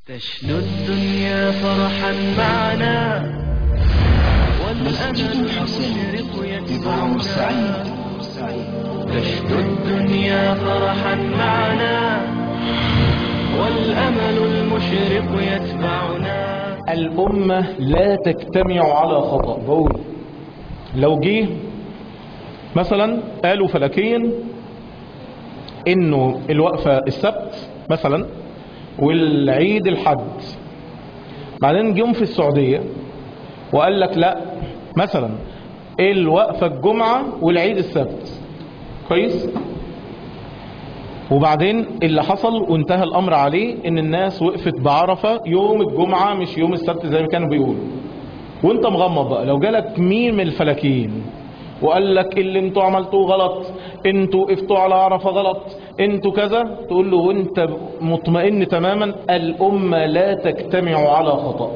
تشنو الدنيا فرحا معنا مسجد والأمل الحسين المشرق ببعور سعيد يتبعنا تشنو الدنيا فرحا معنا والأمل المشرق يتبعنا الأمة لا تجتمع على خطأ بقول لو جه مثلا قالوا فلكيا انه الوقفة السبت مثلا والعيد الحد بعدين جم في السعودية وقال لك لا مثلا الوقفة الجمعة والعيد السبت كويس وبعدين اللي حصل وانتهى الامر عليه ان الناس وقفت بعرفة يوم الجمعة مش يوم السبت زي ما كانوا بيقولوا وانت مغمض بقى لو جالك مين من الفلكيين وقال لك اللي انتوا عملتوه غلط انتوا وقفتوا على عرفة غلط انتوا كذا تقول له وانت مطمئن تماما الامة لا تجتمع على خطأ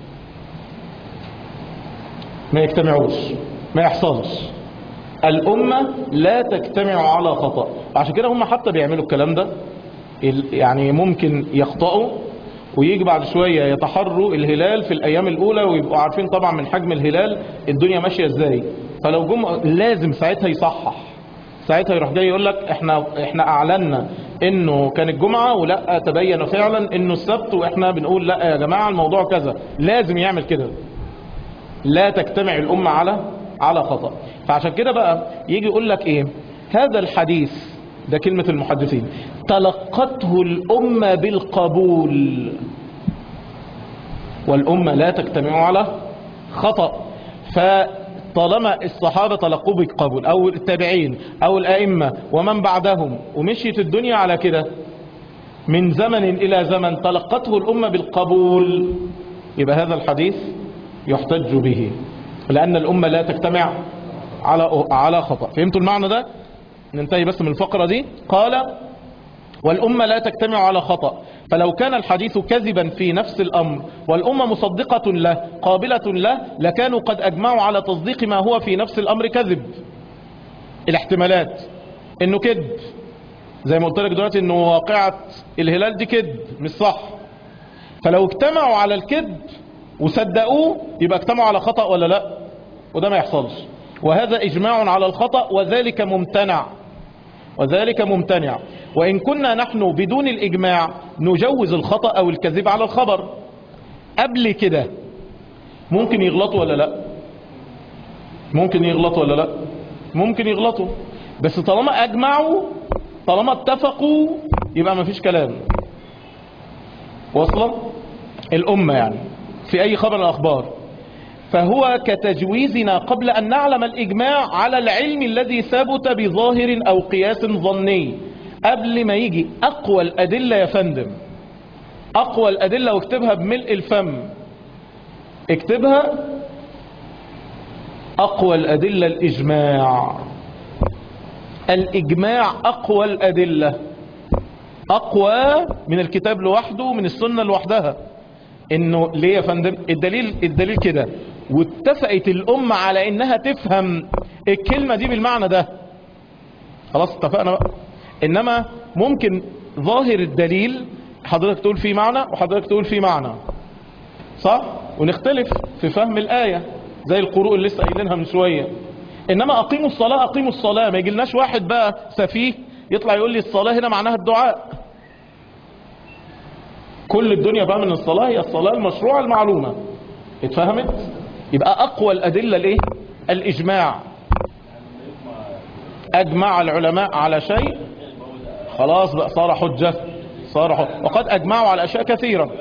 ما يجتمعوش ما يحصلش الأمة لا تجتمع على خطأ عشان كده هم حتى بيعملوا الكلام ده ال- يعني ممكن يخطئوا ويجي بعد شوية يتحروا الهلال في الأيام الأولى ويبقوا عارفين طبعا من حجم الهلال الدنيا ماشية إزاي فلو جم لازم ساعتها يصحح ساعتها يروح جاي يقول لك احنا احنا اعلنا انه كان الجمعه ولا تبين فعلا انه السبت واحنا بنقول لا يا جماعه الموضوع كذا لازم يعمل كده لا تجتمع الأمة على على خطأ فعشان كده بقى يجي يقول لك ايه هذا الحديث ده كلمة المحدثين تلقته الأمة بالقبول والأمة لا تجتمع على خطأ فطالما الصحابة تلقوه بالقبول أو التابعين أو الأئمة ومن بعدهم ومشيت الدنيا على كده من زمن إلى زمن تلقته الأمة بالقبول يبقى هذا الحديث يحتج به لأن الأمة لا تجتمع على على خطأ فهمتوا المعنى ده ننتهي بس من الفقرة دي قال والأمة لا تجتمع على خطأ فلو كان الحديث كذبا في نفس الأمر والأمة مصدقة له قابلة له لكانوا قد أجمعوا على تصديق ما هو في نفس الأمر كذب الاحتمالات انه كذب زي ما قلت لك دلوقتي انه واقعة الهلال دي كذب مش صح فلو اجتمعوا على الكذب وصدقوه يبقى اجتمعوا على خطأ ولا لا وده ما يحصلش وهذا اجماع على الخطأ وذلك ممتنع وذلك ممتنع وإن كنا نحن بدون الإجماع نجوز الخطأ أو الكذب على الخبر قبل كده ممكن يغلطوا ولا لا ممكن يغلطوا ولا لا ممكن يغلطوا بس طالما أجمعوا طالما اتفقوا يبقى ما فيش كلام واصلا الأمة يعني في أي خبر الأخبار فهو كتجويزنا قبل أن نعلم الإجماع على العلم الذي ثبت بظاهر أو قياس ظني قبل ما يجي أقوى الأدلة يا فندم أقوى الأدلة واكتبها بملء الفم اكتبها أقوى الأدلة الإجماع الإجماع أقوى الأدلة أقوى من الكتاب لوحده من السنة لوحدها انه ليه يا فندم الدليل الدليل كده واتفقت الامه على انها تفهم الكلمه دي بالمعنى ده خلاص اتفقنا بقى انما ممكن ظاهر الدليل حضرتك تقول فيه معنى وحضرتك تقول فيه معنى صح ونختلف في فهم الايه زي القروء اللي لسه قايلينها من شويه انما اقيموا الصلاه اقيموا الصلاه ما يجيلناش واحد بقى سفيه يطلع يقول لي الصلاه هنا معناها الدعاء كل الدنيا فاهم ان الصلاة هي الصلاة المشروعة المعلومة اتفهمت يبقى اقوى الادلة الايه الاجماع اجمع العلماء على شيء خلاص بقى صار حجة صار حجة وقد اجمعوا على اشياء كثيرة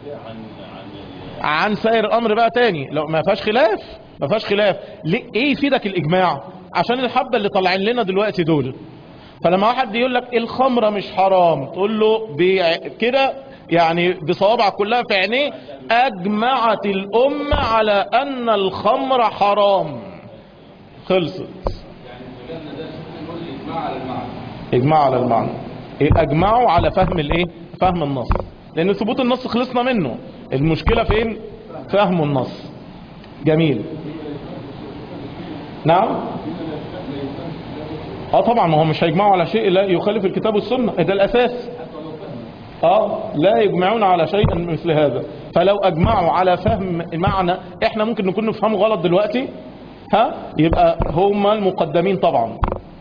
عن سائر الامر بقى تاني لو ما فيهاش خلاف ما فيهاش خلاف ليه ايه يفيدك الاجماع عشان الحبة اللي طالعين لنا دلوقتي دول فلما واحد يقول لك الخمرة مش حرام تقول له بي- كده يعني بصوابع كلها في عينيه اجمعت الامة على ان الخمر حرام خلصت اجماع على المعنى إيه، اجمعوا على فهم الايه فهم النص لان ثبوت النص خلصنا منه المشكلة فين فهم النص جميل نعم اه طبعا ما هو مش هيجمعوا على شيء لا يخالف الكتاب والسنة ده الاساس اه لا يجمعون على شيء مثل هذا فلو اجمعوا على فهم معنى احنا ممكن نكون نفهمه غلط دلوقتي ها يبقى هم المقدمين طبعا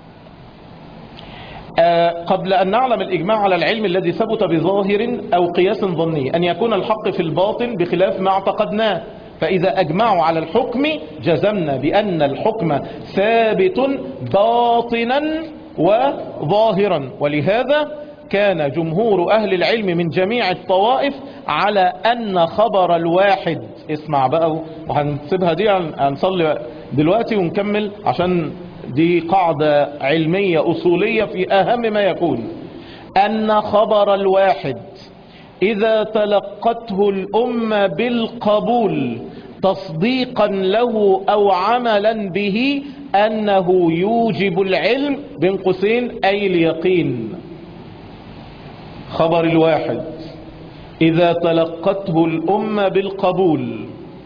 آه، قبل أن نعلم الإجماع على العلم الذي ثبت بظاهر أو قياس ظني أن يكون الحق في الباطن بخلاف ما اعتقدناه فإذا أجمعوا على الحكم جزمنا بأن الحكم ثابت باطنا وظاهرا ولهذا كان جمهور أهل العلم من جميع الطوائف على أن خبر الواحد اسمع بقى وهنسيبها دي هنصلي دلوقتي ونكمل عشان دي قاعدة علمية أصولية في أهم ما يكون أن خبر الواحد إذا تلقته الأمة بالقبول تصديقا له أو عملا به أنه يوجب العلم بين قوسين أي اليقين خبر الواحد إذا تلقته الأمة بالقبول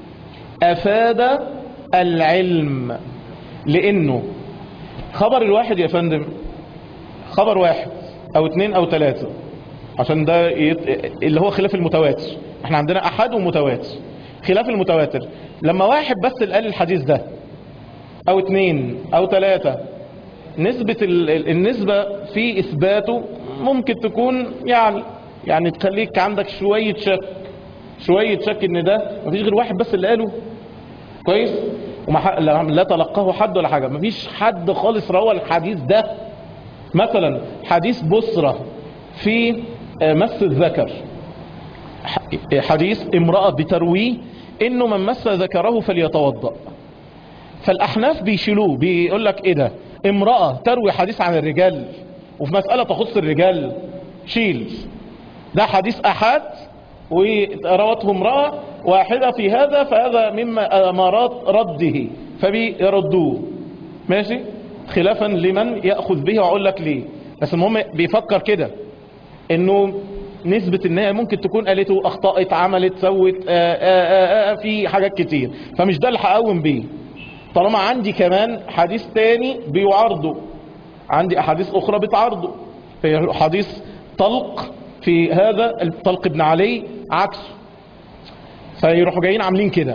أفاد العلم لأنه خبر الواحد يا فندم خبر واحد أو اتنين أو تلاتة عشان ده يت... اللي هو خلاف المتواتر احنا عندنا أحد ومتواتر خلاف المتواتر لما واحد بس اللي قال الحديث ده أو اتنين أو تلاتة نسبة ال... ال- النسبة في إثباته ممكن تكون يعني يعني تخليك عندك شوية شك شوية شك ان ده مفيش غير واحد بس اللي قاله كويس وما ح... لا لا تلقاه حد ولا حاجة مفيش حد خالص روى الحديث ده مثلا حديث بصرة في آه، مس الذكر ح- حديث امرأة بترويه انه من مس ذكره فليتوضأ فالاحناف بيشيلوه بيقول لك ايه ده امرأة تروي حديث عن الرجال وفي مسألة تخص الرجال شيل ده حديث احاد وروته امرأة واحدة في هذا فهذا مما امارات رده فبيردوه ماشي خلافا لمن يأخذ به واقول لك ليه بس المهم بيفكر كده انه نسبة ان هي ممكن تكون قالته اخطأت عملت سوت آآ آآ آآ في حاجات كتير فمش ده اللي هقوم بيه طالما عندي كمان حديث تاني بيعارضه عندي احاديث اخرى بتعارضه في حديث طلق في هذا طلق ابن علي عكسه فيروحوا جايين عاملين كده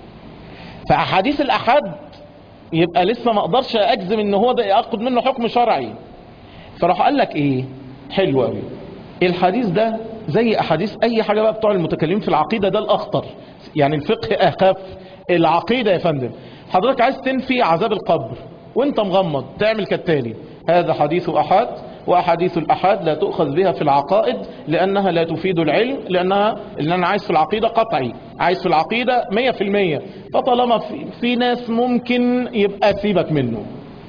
فاحاديث الاحاد يبقى لسه ما اقدرش اجزم ان هو ده اخد منه حكم شرعي فراح قال لك ايه حلو قوي الحديث ده زي احاديث اي حاجه بقى بتوع المتكلمين في العقيده ده الاخطر يعني الفقه اخف العقيده يا فندم حضرتك عايز تنفي عذاب القبر وانت مغمض تعمل كالتالي هذا حديث احاد واحاديث الاحاد لا تؤخذ بها في العقائد لانها لا تفيد العلم لانها اللي انا عايز في العقيده قطعي عايز في العقيده 100% فطالما في, في ناس ممكن يبقى سيبك منه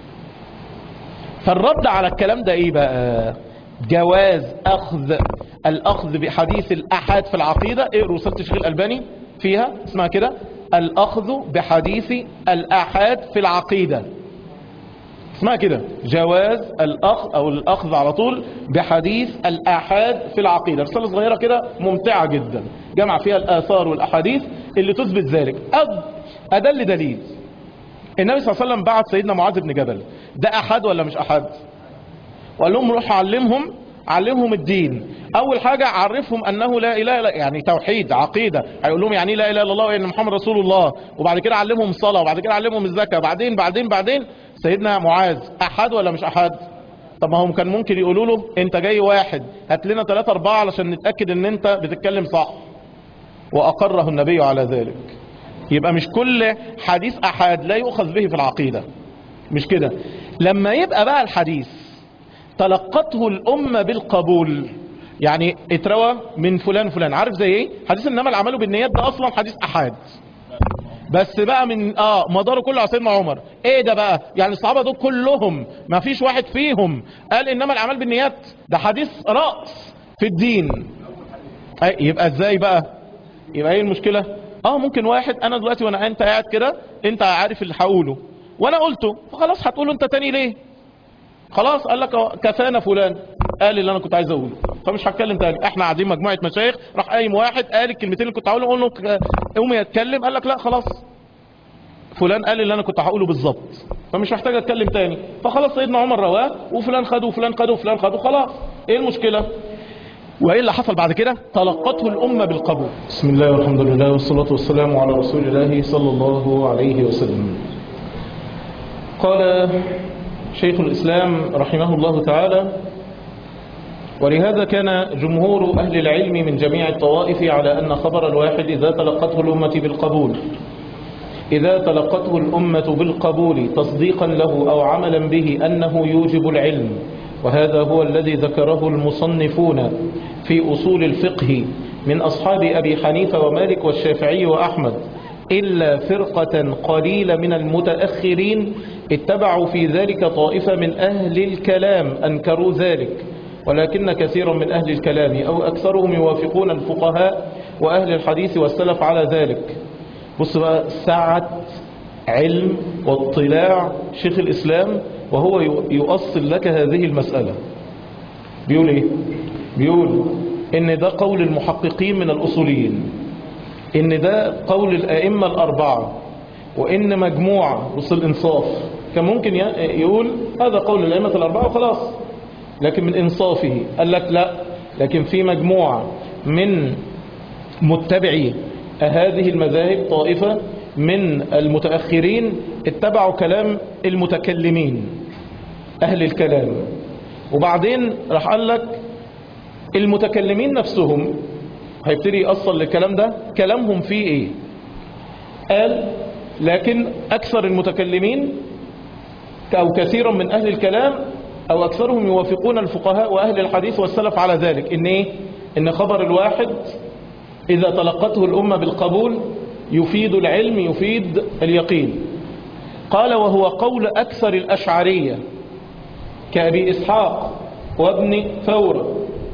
فالرد على الكلام ده ايه بقى جواز اخذ الاخذ بحديث الاحاد في العقيده اقروا رساله الشيخ الالباني فيها اسمها كده الاخذ بحديث الاحاد في العقيده اسمها كده جواز الاخذ او الاخذ على طول بحديث الاحاد في العقيده رساله صغيره كده ممتعه جدا جمع فيها الاثار والاحاديث اللي تثبت ذلك أد ادل دليل النبي صلى الله عليه وسلم بعت سيدنا معاذ بن جبل ده احد ولا مش احد وقال لهم روحوا علمهم علمهم الدين اول حاجه عرفهم انه لا اله الا يعني توحيد عقيده هيقول لهم يعني ايه لا اله الا الله وان محمد رسول الله وبعد كده علمهم الصلاه وبعد كده علمهم الزكاه بعدين بعدين بعدين سيدنا معاذ احد ولا مش احد طب ما هم كان ممكن يقولوا له انت جاي واحد هات لنا ثلاثة اربعة علشان نتاكد ان انت بتتكلم صح واقره النبي على ذلك يبقى مش كل حديث احاد لا يؤخذ به في العقيده مش كده لما يبقى بقى الحديث تلقته الأمة بالقبول يعني اتروى من فلان فلان عارف زي ايه حديث انما العمل بالنيات ده اصلا حديث احاد بس بقى من اه مداره كله على سيدنا عمر ايه ده بقى يعني الصحابه دول كلهم ما فيش واحد فيهم قال انما الاعمال بالنيات ده حديث راس في الدين أي يبقى ازاي بقى يبقى ايه المشكله اه ممكن واحد انا دلوقتي وانا انت قاعد كده انت عارف اللي هقوله وانا قلته فخلاص هتقوله انت تاني ليه خلاص قال لك كفانا فلان قال اللي انا كنت عايز اقوله فمش هتكلم تاني احنا قاعدين مجموعه مشايخ راح قايم واحد قال الكلمتين اللي كنت هقوله قول له قوم يتكلم قال لك لا خلاص فلان قال اللي انا كنت هقوله بالظبط فمش محتاج اتكلم تاني فخلاص سيدنا عمر رواه وفلان خده وفلان خده وفلان خده خلاص ايه المشكله وايه اللي حصل بعد كده تلقته الامه بالقبول بسم الله والحمد لله والصلاه والسلام على رسول الله صلى الله عليه وسلم قال شيخ الاسلام رحمه الله تعالى ولهذا كان جمهور أهل العلم من جميع الطوائف على أن خبر الواحد إذا تلقته الأمة بالقبول إذا تلقته الأمة بالقبول تصديقا له أو عملا به أنه يوجب العلم وهذا هو الذي ذكره المصنفون في أصول الفقه من أصحاب أبي حنيفة ومالك والشافعي وأحمد إلا فرقة قليلة من المتأخرين اتبعوا في ذلك طائفة من أهل الكلام أنكروا ذلك ولكن كثيرا من أهل الكلام أو أكثرهم يوافقون الفقهاء وأهل الحديث والسلف على ذلك بص بقى سعة علم واطلاع شيخ الإسلام وهو يؤصل لك هذه المسألة بيقول إيه بيقول إن ده قول المحققين من الأصوليين إن ده قول الأئمة الأربعة وإن مجموعة بص الإنصاف كان ممكن يقول هذا قول الأئمة الأربعة وخلاص لكن من إنصافه قال لك لا لكن في مجموعة من متبعي هذه المذاهب طائفة من المتأخرين اتبعوا كلام المتكلمين أهل الكلام وبعدين راح قال لك المتكلمين نفسهم هيبتدي يأصل للكلام ده كلامهم فيه ايه قال لكن أكثر المتكلمين أو كثير من أهل الكلام أو أكثرهم يوافقون الفقهاء وأهل الحديث والسلف على ذلك إن إيه؟ إن خبر الواحد إذا تلقته الأمة بالقبول يفيد العلم يفيد اليقين قال وهو قول أكثر الأشعرية كأبي إسحاق وابن ثورة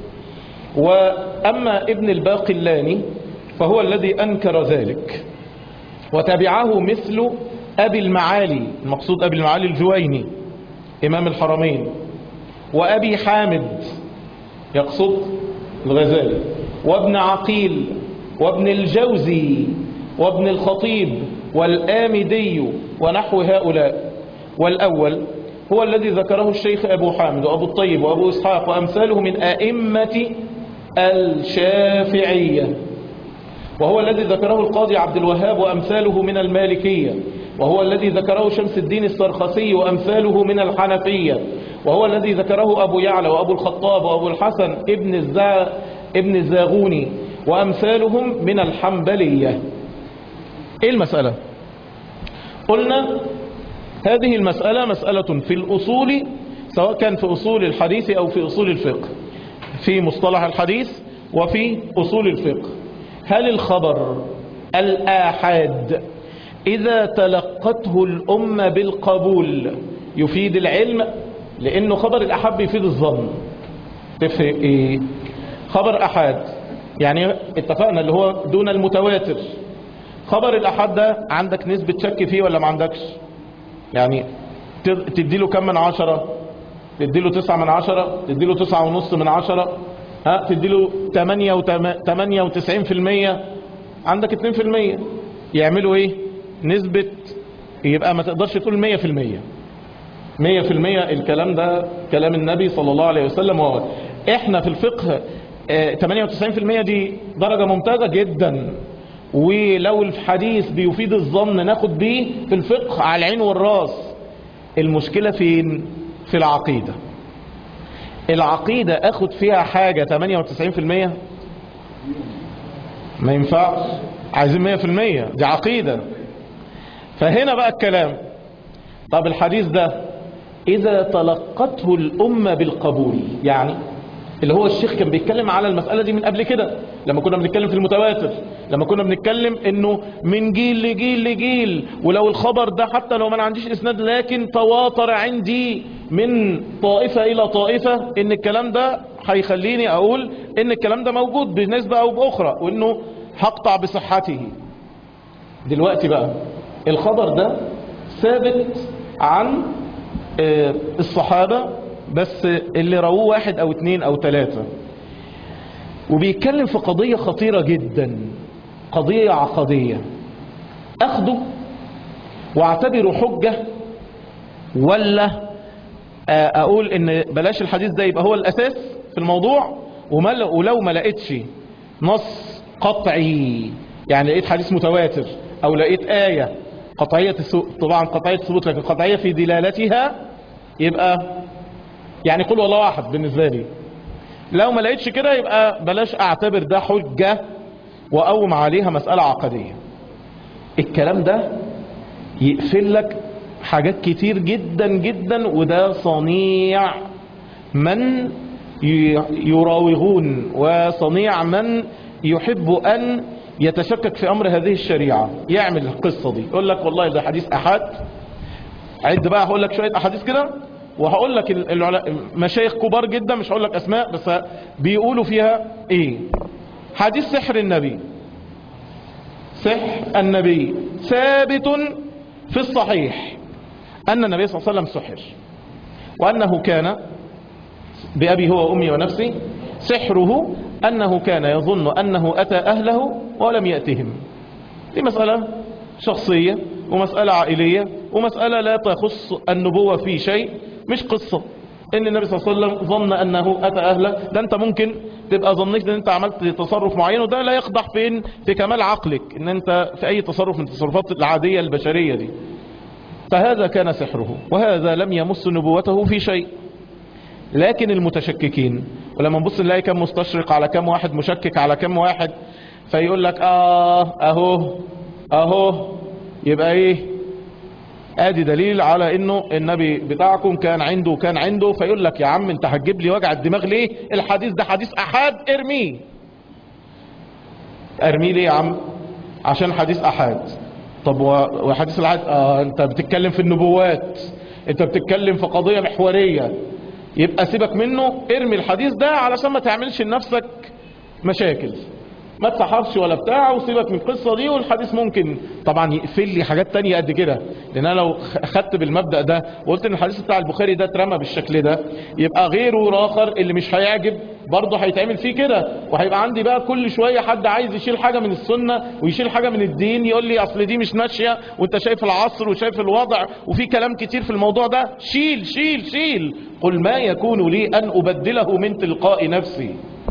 وأما ابن الباقلاني فهو الذي أنكر ذلك وتبعه مثل أبي المعالي المقصود أبي المعالي الجويني إمام الحرمين وأبي حامد يقصد الغزالي وابن عقيل وابن الجوزي وابن الخطيب والآمدي ونحو هؤلاء والأول هو الذي ذكره الشيخ أبو حامد وأبو الطيب وأبو إسحاق وأمثاله من أئمة الشافعية وهو الذي ذكره القاضي عبد الوهاب وأمثاله من المالكية وهو الذي ذكره شمس الدين السرخسي وأمثاله من الحنفية وهو الذي ذكره أبو يعلى وأبو الخطاب وأبو الحسن ابن, الزا ابن الزاغوني وأمثالهم من الحنبلية إيه المسألة قلنا هذه المسألة مسألة في الأصول سواء كان في أصول الحديث أو في أصول الفقه في مصطلح الحديث وفي أصول الفقه هل الخبر الآحاد إذا تلقته الأمة بالقبول يفيد العلم لأنه خبر الأحاد يفيد الظن تفرق إيه خبر أحاد يعني اتفقنا اللي هو دون المتواتر خبر الأحاد ده عندك نسبة شك فيه ولا ما عندكش يعني تديله كم من عشرة تديله تسعة من عشرة تديله تسعة ونص من عشرة ها تديله تمانية, وتم... تمانية وتسعين في المية عندك اتنين في المية يعملوا ايه نسبة يبقى ما تقدرش تقول مية في المية مية في المية الكلام ده كلام النبي صلى الله عليه وسلم وهو احنا في الفقه تمانية وتسعين في المية دي درجة ممتازة جدا ولو الحديث بيفيد الظن ناخد بيه في الفقه على العين والراس المشكلة فين في العقيدة العقيدة اخد فيها حاجة 98% ما ينفعش عايزين 100% دي عقيدة فهنا بقى الكلام طب الحديث ده اذا تلقته الامة بالقبول يعني اللي هو الشيخ كان بيتكلم على المسألة دي من قبل كده لما كنا بنتكلم في المتواتر لما كنا بنتكلم انه من جيل لجيل لجيل ولو الخبر ده حتى لو ما انا عنديش اسناد لكن تواتر عندي من طائفة الى طائفة ان الكلام ده هيخليني اقول ان الكلام ده موجود بنسبة او باخرى وانه هقطع بصحته دلوقتي بقى الخبر ده ثابت عن الصحابة بس اللي رووه واحد او اتنين او تلاتة وبيتكلم في قضية خطيرة جدا قضية عقدية اخده واعتبره حجة ولا اقول ان بلاش الحديث ده يبقى هو الاساس في الموضوع وما- ولو ما لقيتش نص قطعي يعني لقيت حديث متواتر او لقيت آية قطعية الثبوت طبعا قطعية الثبوت لكن قطعية في دلالتها يبقى يعني قل والله احد بالنسبة لي لو ما لقيتش كده يبقى بلاش اعتبر ده حجة واقوم عليها مسألة عقدية الكلام ده يقفل لك حاجات كتير جدا جدا وده صنيع من ي- يراوغون وصنيع من يحب ان يتشكك في امر هذه الشريعة يعمل القصة دي يقول لك والله ده حديث احاد عد بقى هقول لك شوية احاديث كده وهقول لك ال- العلا- مشايخ كبار جدا مش هقول لك اسماء بس بيقولوا فيها ايه حديث سحر النبي سحر النبي ثابت في الصحيح أن النبي صلى الله عليه وسلم سحر وأنه كان بأبي هو وأمي ونفسي سحره أنه كان يظن أنه أتى أهله ولم يأتهم دي مسألة شخصية ومسألة عائلية ومسألة لا تخص النبوة في شيء مش قصة ان النبي صلى الله عليه وسلم ظن انه اتى اهله ده انت ممكن تبقى ظنيت ان انت عملت تصرف معين وده لا يقدح فين في كمال عقلك ان انت في اي تصرف من التصرفات العادية البشرية دي فهذا كان سحره وهذا لم يمس نبوته في شيء لكن المتشككين ولما نبص نلاقي كم مستشرق على كم واحد مشكك على كم واحد فيقول لك اه اهو اهو يبقى ايه ادي دليل على انه النبي بتاعكم كان عنده وكان عنده فيقول لك يا عم انت هتجيب لي وجع الدماغ ليه الحديث ده حديث احاد ارميه ارميه ليه يا عم عشان حديث احاد طب و- وحديث الاحاد اه انت بتتكلم في النبوات انت بتتكلم في قضية محورية يبقى سيبك منه ارمي الحديث ده علشان ما تعملش لنفسك مشاكل ما تسحرش ولا بتاع وسيبك من القصة دي والحديث ممكن طبعا يقفل لي حاجات تانية قد كده لان انا لو اخدت بالمبدأ ده وقلت ان الحديث بتاع البخاري ده اترمى بالشكل ده يبقى غيره الاخر اللي مش هيعجب برضه هيتعمل فيه كده وهيبقى عندي بقى كل شوية حد عايز يشيل حاجة من السنة ويشيل حاجة من الدين يقول لي اصل دي مش ماشية وانت شايف العصر وشايف الوضع وفي كلام كتير في الموضوع ده شيل شيل شيل قل ما يكون لي ان ابدله من تلقاء نفسي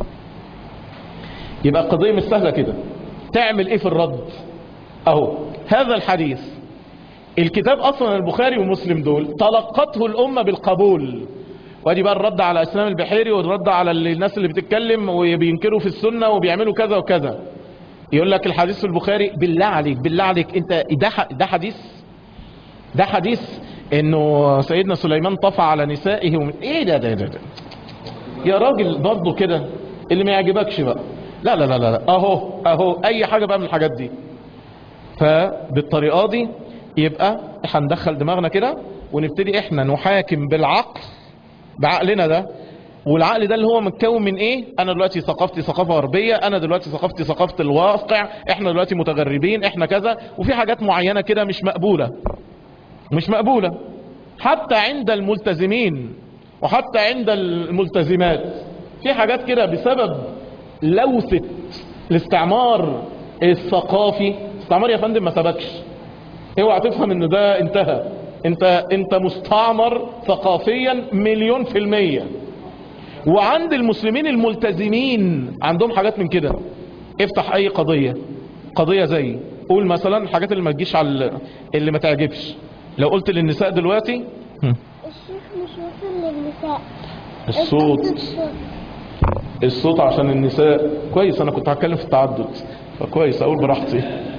يبقى القضية مش سهلة كده تعمل ايه في الرد اهو هذا الحديث الكتاب اصلا البخاري ومسلم دول تلقته الامة بالقبول وادي بقى الرد على اسلام البحيري والرد على اللي- الناس اللي بتتكلم وبينكروا في السنة وبيعملوا كذا وكذا يقول لك الحديث في البخاري بالله عليك بالله عليك انت ده ح- ده حديث ده حديث انه سيدنا سليمان طفى على نسائه ومن ايه ده ده ده, ده. يا راجل برضه كده اللي ما يعجبكش بقى لا لا لا لا لا. اهو اهو اي حاجة بقى من الحاجات دي فبالطريقة دي يبقى هندخل دماغنا كده ونبتدي احنا نحاكم بالعقل بعقلنا ده والعقل ده اللي هو متكون من ايه انا دلوقتي ثقافتي ثقافة غربية انا دلوقتي ثقافتي ثقافة الواقع احنا دلوقتي متغربين احنا كذا وفي حاجات معينة كده مش مقبولة مش مقبولة حتى عند الملتزمين وحتى عند الملتزمات في حاجات كده بسبب لوثة الاستعمار الثقافي استعمار يا فندم ما سبكش اوعى تفهم ان ده انتهى انت انت مستعمر ثقافيا مليون في المية وعند المسلمين الملتزمين عندهم حاجات من كده افتح اي قضية قضية زي قول مثلا الحاجات اللي ما تجيش على ال- اللي ما تعجبش لو قلت للنساء دلوقتي هم، الشيخ مش واصل للنساء الصوت الصوت الصوت عشان النساء كويس انا كنت هتكلم في التعدد فكويس اقول براحتي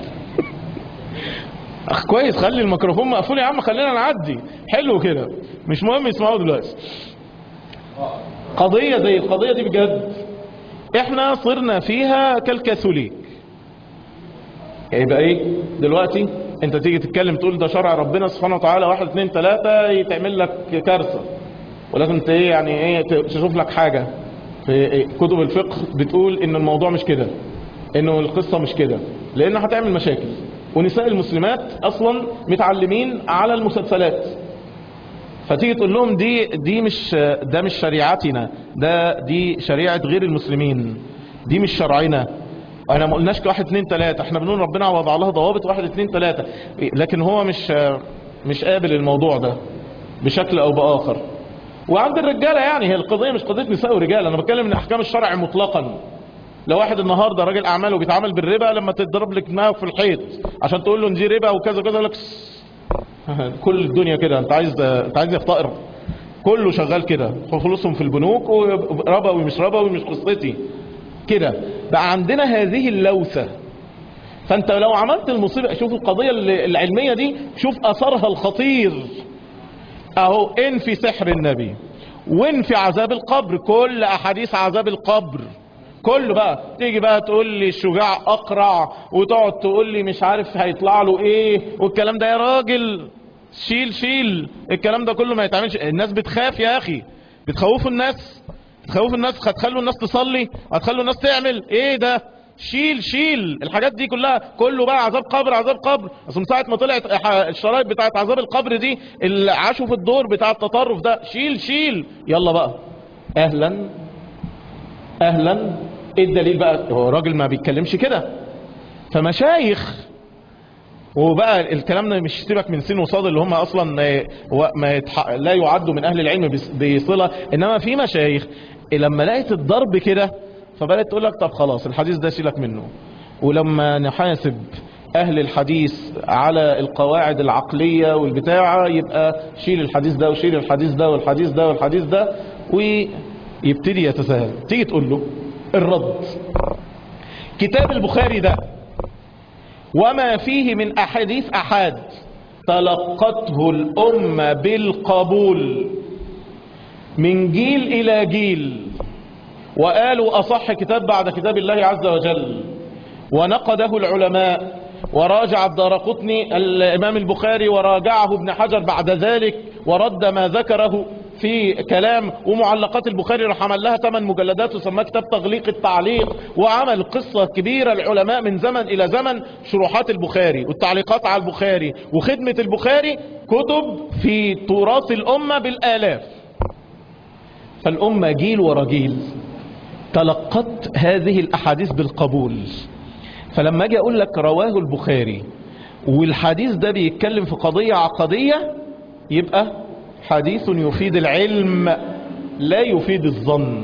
اخ كويس خلي الميكروفون مقفول يا عم خلينا نعدي حلو كده مش مهم يسمعوا دلوقتي قضية زي القضية دي بجد احنا صرنا فيها كالكاثوليك يبقى ايه دلوقتي انت تيجي تتكلم تقول ده شرع ربنا سبحانه وتعالى واحد اتنين تلاتة يتعمل لك كارثة ولازم انت ايه يعني ايه تشوف لك حاجة في إيه كتب الفقه بتقول ان الموضوع مش كده انه القصة مش كده لان هتعمل مشاكل ونساء المسلمات اصلا متعلمين على المسلسلات فتيجي تقول لهم دي دي مش ده مش شريعتنا ده دي شريعة غير المسلمين دي مش شرعنا انا ما قلناش واحد اتنين تلاتة احنا بنقول ربنا وضع لها ضوابط واحد اتنين تلاتة لكن هو مش مش قابل الموضوع ده بشكل او باخر وعند الرجاله يعني هي القضيه مش قضيه نساء ورجال انا بتكلم من احكام الشرع مطلقا لو واحد النهارده راجل اعمال وبيتعامل بالربا لما تضرب لك دماغه في الحيط عشان تقول له إن دي ربا وكذا كذا لك كل الدنيا كده انت عايز انت عايز يختار كله شغال كده فلوسهم في البنوك وربوي مش ربوي مش قصتي كده بقى عندنا هذه اللوثه فانت لو عملت المصيبه شوف القضيه العلميه دي شوف اثرها الخطير اهو انفي سحر النبي وانفي عذاب القبر كل احاديث عذاب القبر كله بقى تيجي بقى تقول لي الشجاع اقرع وتقعد تقول لي مش عارف هيطلع له ايه والكلام ده يا راجل شيل شيل الكلام ده كله ما يتعملش الناس بتخاف يا اخي بتخوفوا الناس بتخوفوا الناس هتخلوا الناس تصلي هتخلوا الناس تعمل ايه ده شيل شيل الحاجات دي كلها كله بقى عذاب قبر عذاب قبر اصل من ساعه ما طلعت الشرايط بتاعت عذاب القبر دي اللي عاشوا في الدور بتاع التطرف ده شيل شيل يلا بقى اهلا اهلا ايه الدليل بقى هو راجل ما بيتكلمش كده فمشايخ وبقى الكلام ده مش سيبك من سين وصاد اللي هم اصلا ما يتح... لا يعدوا من اهل العلم بصله انما في مشايخ لما لقيت الضرب كده فبدات تقول لك طب خلاص الحديث ده سيبك منه ولما نحاسب اهل الحديث على القواعد العقليه والبتاعه يبقى شيل الحديث ده وشيل الحديث ده والحديث ده والحديث ده ويبتدي يتساهل تيجي تقول له الرد كتاب البخاري ده وما فيه من أحاديث أحاد تلقته الأمة بالقبول من جيل إلى جيل وقالوا أصح كتاب بعد كتاب الله عز وجل ونقده العلماء وراجع الدار قطني الإمام البخاري وراجعه ابن حجر بعد ذلك ورد ما ذكره في كلام ومعلقات البخاري راح عمل لها ثمان مجلدات وسماه كتاب تغليق التعليق وعمل قصة كبيرة العلماء من زمن إلى زمن شروحات البخاري والتعليقات على البخاري وخدمة البخاري كتب في تراث الأمة بالآلاف فالأمة جيل ورا جيل تلقت هذه الأحاديث بالقبول فلما أجي أقول لك رواه البخاري والحديث ده بيتكلم في قضية عقدية يبقى حديث يفيد العلم لا يفيد الظن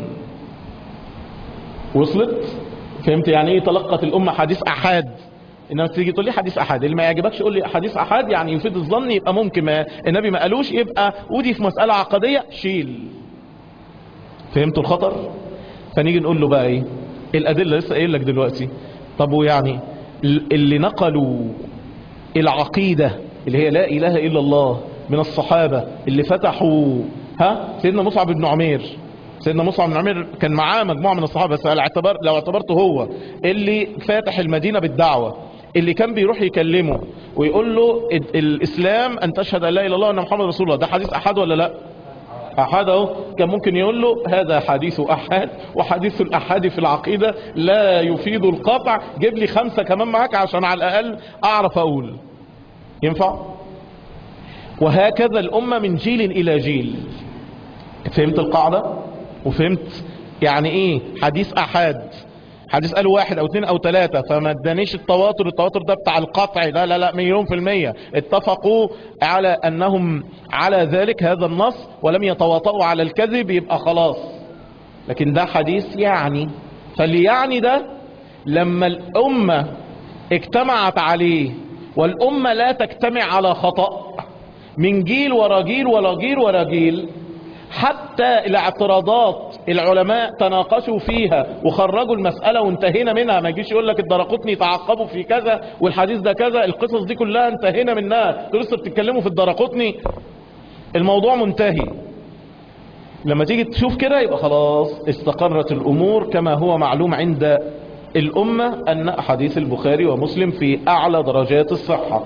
وصلت فهمت يعني ايه تلقت الامه حديث احاد انما تيجي تقول لي حديث احاد اللي ما يعجبكش قول لي حديث احاد يعني يفيد الظن يبقى ممكن ما النبي ما قالوش يبقى ودي في مساله عقديه شيل فهمتوا الخطر فنيجي نقول له بقى ايه الادله لسه قايل لك دلوقتي طب ويعني اللي نقلوا العقيده اللي هي لا اله الا الله من الصحابة اللي فتحوا ها سيدنا مصعب بن عمير سيدنا مصعب بن عمير كان معاه مجموعة من الصحابة بس اعتبر لو اعتبرته هو اللي فاتح المدينة بالدعوة اللي كان بيروح يكلمه ويقول له الاسلام ان تشهد ان لا اله الا الله وان محمد رسول الله ده حديث احد ولا لا احد اهو كان ممكن يقول له هذا حديث احد وحديث الاحاد في العقيدة لا يفيد القطع جيب لي خمسة كمان معاك عشان على الاقل اعرف اقول ينفع وهكذا الأمة من جيل إلى جيل فهمت القاعدة وفهمت يعني إيه حديث أحد حديث قالوا واحد أو اثنين أو ثلاثة فما ادانيش التواتر التواتر ده بتاع القطع لا لا لا مليون في المية اتفقوا على أنهم على ذلك هذا النص ولم يتواطؤوا على الكذب يبقى خلاص لكن ده حديث يعني فاللي يعني ده لما الأمة اجتمعت عليه والأمة لا تجتمع على خطأ من جيل ورا جيل ورا جيل ورا جيل حتى الاعتراضات العلماء تناقشوا فيها وخرجوا المسألة وانتهينا منها ما يجيش يقول لك الدرقطني تعقبوا في كذا والحديث ده كذا القصص دي كلها انتهينا منها انتوا لسه بتتكلموا في الدرقطني الموضوع منتهي لما تيجي تشوف كده يبقى خلاص استقرت الأمور كما هو معلوم عند الأمة أن أحاديث البخاري ومسلم في أعلى درجات الصحة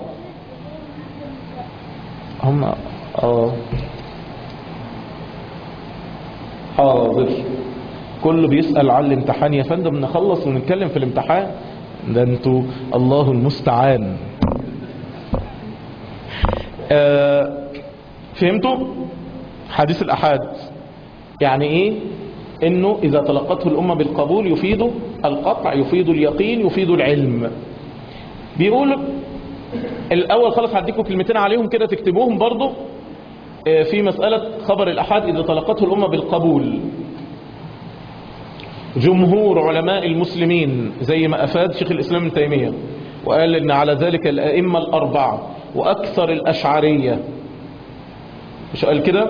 هم اه حاضر كله بيسأل على الامتحان يا فندم نخلص ونتكلم في الامتحان ده انتوا الله المستعان آه فهمتوا حديث الأحاد يعني ايه انه اذا تلقته الامة بالقبول يفيد القطع يفيد اليقين يفيد العلم بيقول الاول خالص هديكم كلمتين عليهم كده تكتبوهم برضو آه، في مسألة خبر الأحاد إذا تلقته الأمة بالقبول جمهور علماء المسلمين زي ما أفاد شيخ الإسلام ابن تيمية وقال إن على ذلك الأئمة الأربعة وأكثر الأشعرية مش قال كده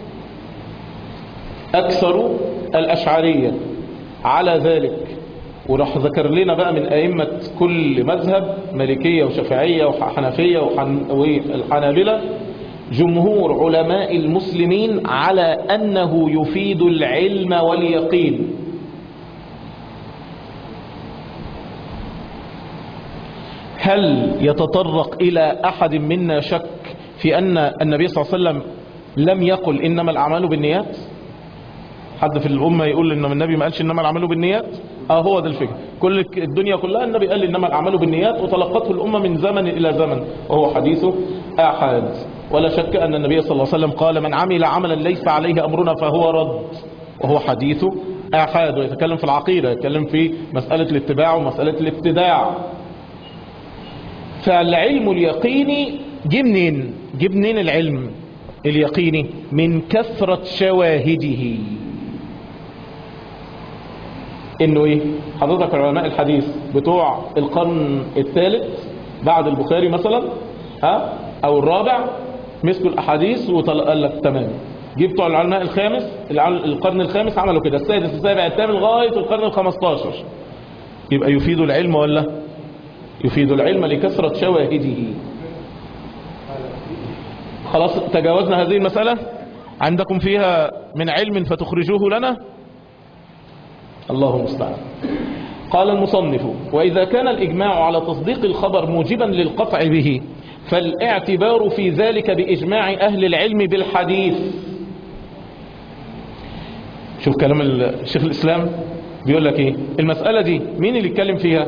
أكثر الأشعرية على ذلك وراح ذكر لنا بقى من أئمة كل مذهب مالكية وشافعية وحنفية وحن... والحنابلة جمهور علماء المسلمين على أنه يفيد العلم واليقين هل يتطرق إلى أحد منا شك في أن النبي صلى الله عليه وسلم لم يقل إنما الأعمال بالنيات حد في الأمة يقول إن النبي ما قالش إنما الأعمال بالنيات اه هو ده الفكر كل الدنيا كلها النبي قال إنما الأعمال بالنيات وتلقته الأمة من زمن إلى زمن وهو حديثه آحاد ولا شك أن النبي صلى الله عليه وسلم قال من عمل عملا ليس عليه أمرنا فهو رد وهو حديثه آحاد ويتكلم في العقيدة يتكلم في مسألة الاتباع ومسألة الابتداع فالعلم اليقيني جه منين جه منين العلم اليقيني من كثرة شواهده انه ايه حضرتك علماء الحديث بتوع القرن الثالث بعد البخاري مثلا ها او الرابع مسكوا الاحاديث وقال لك تمام جه بتوع العلماء الخامس العل- القرن الخامس عملوا كده السادس السابع الثامن لغايه القرن الخمستاشر يبقى يفيد العلم ولا يفيد العلم لكثرة شواهده خلاص تجاوزنا هذه المسألة عندكم فيها من علم فتخرجوه لنا الله المستعان قال المصنف وإذا كان الإجماع على تصديق الخبر موجبا للقطع به فالاعتبار في ذلك بإجماع أهل العلم بالحديث شوف كلام الشيخ الإسلام بيقول لك إيه المسألة دي مين اللي يتكلم فيها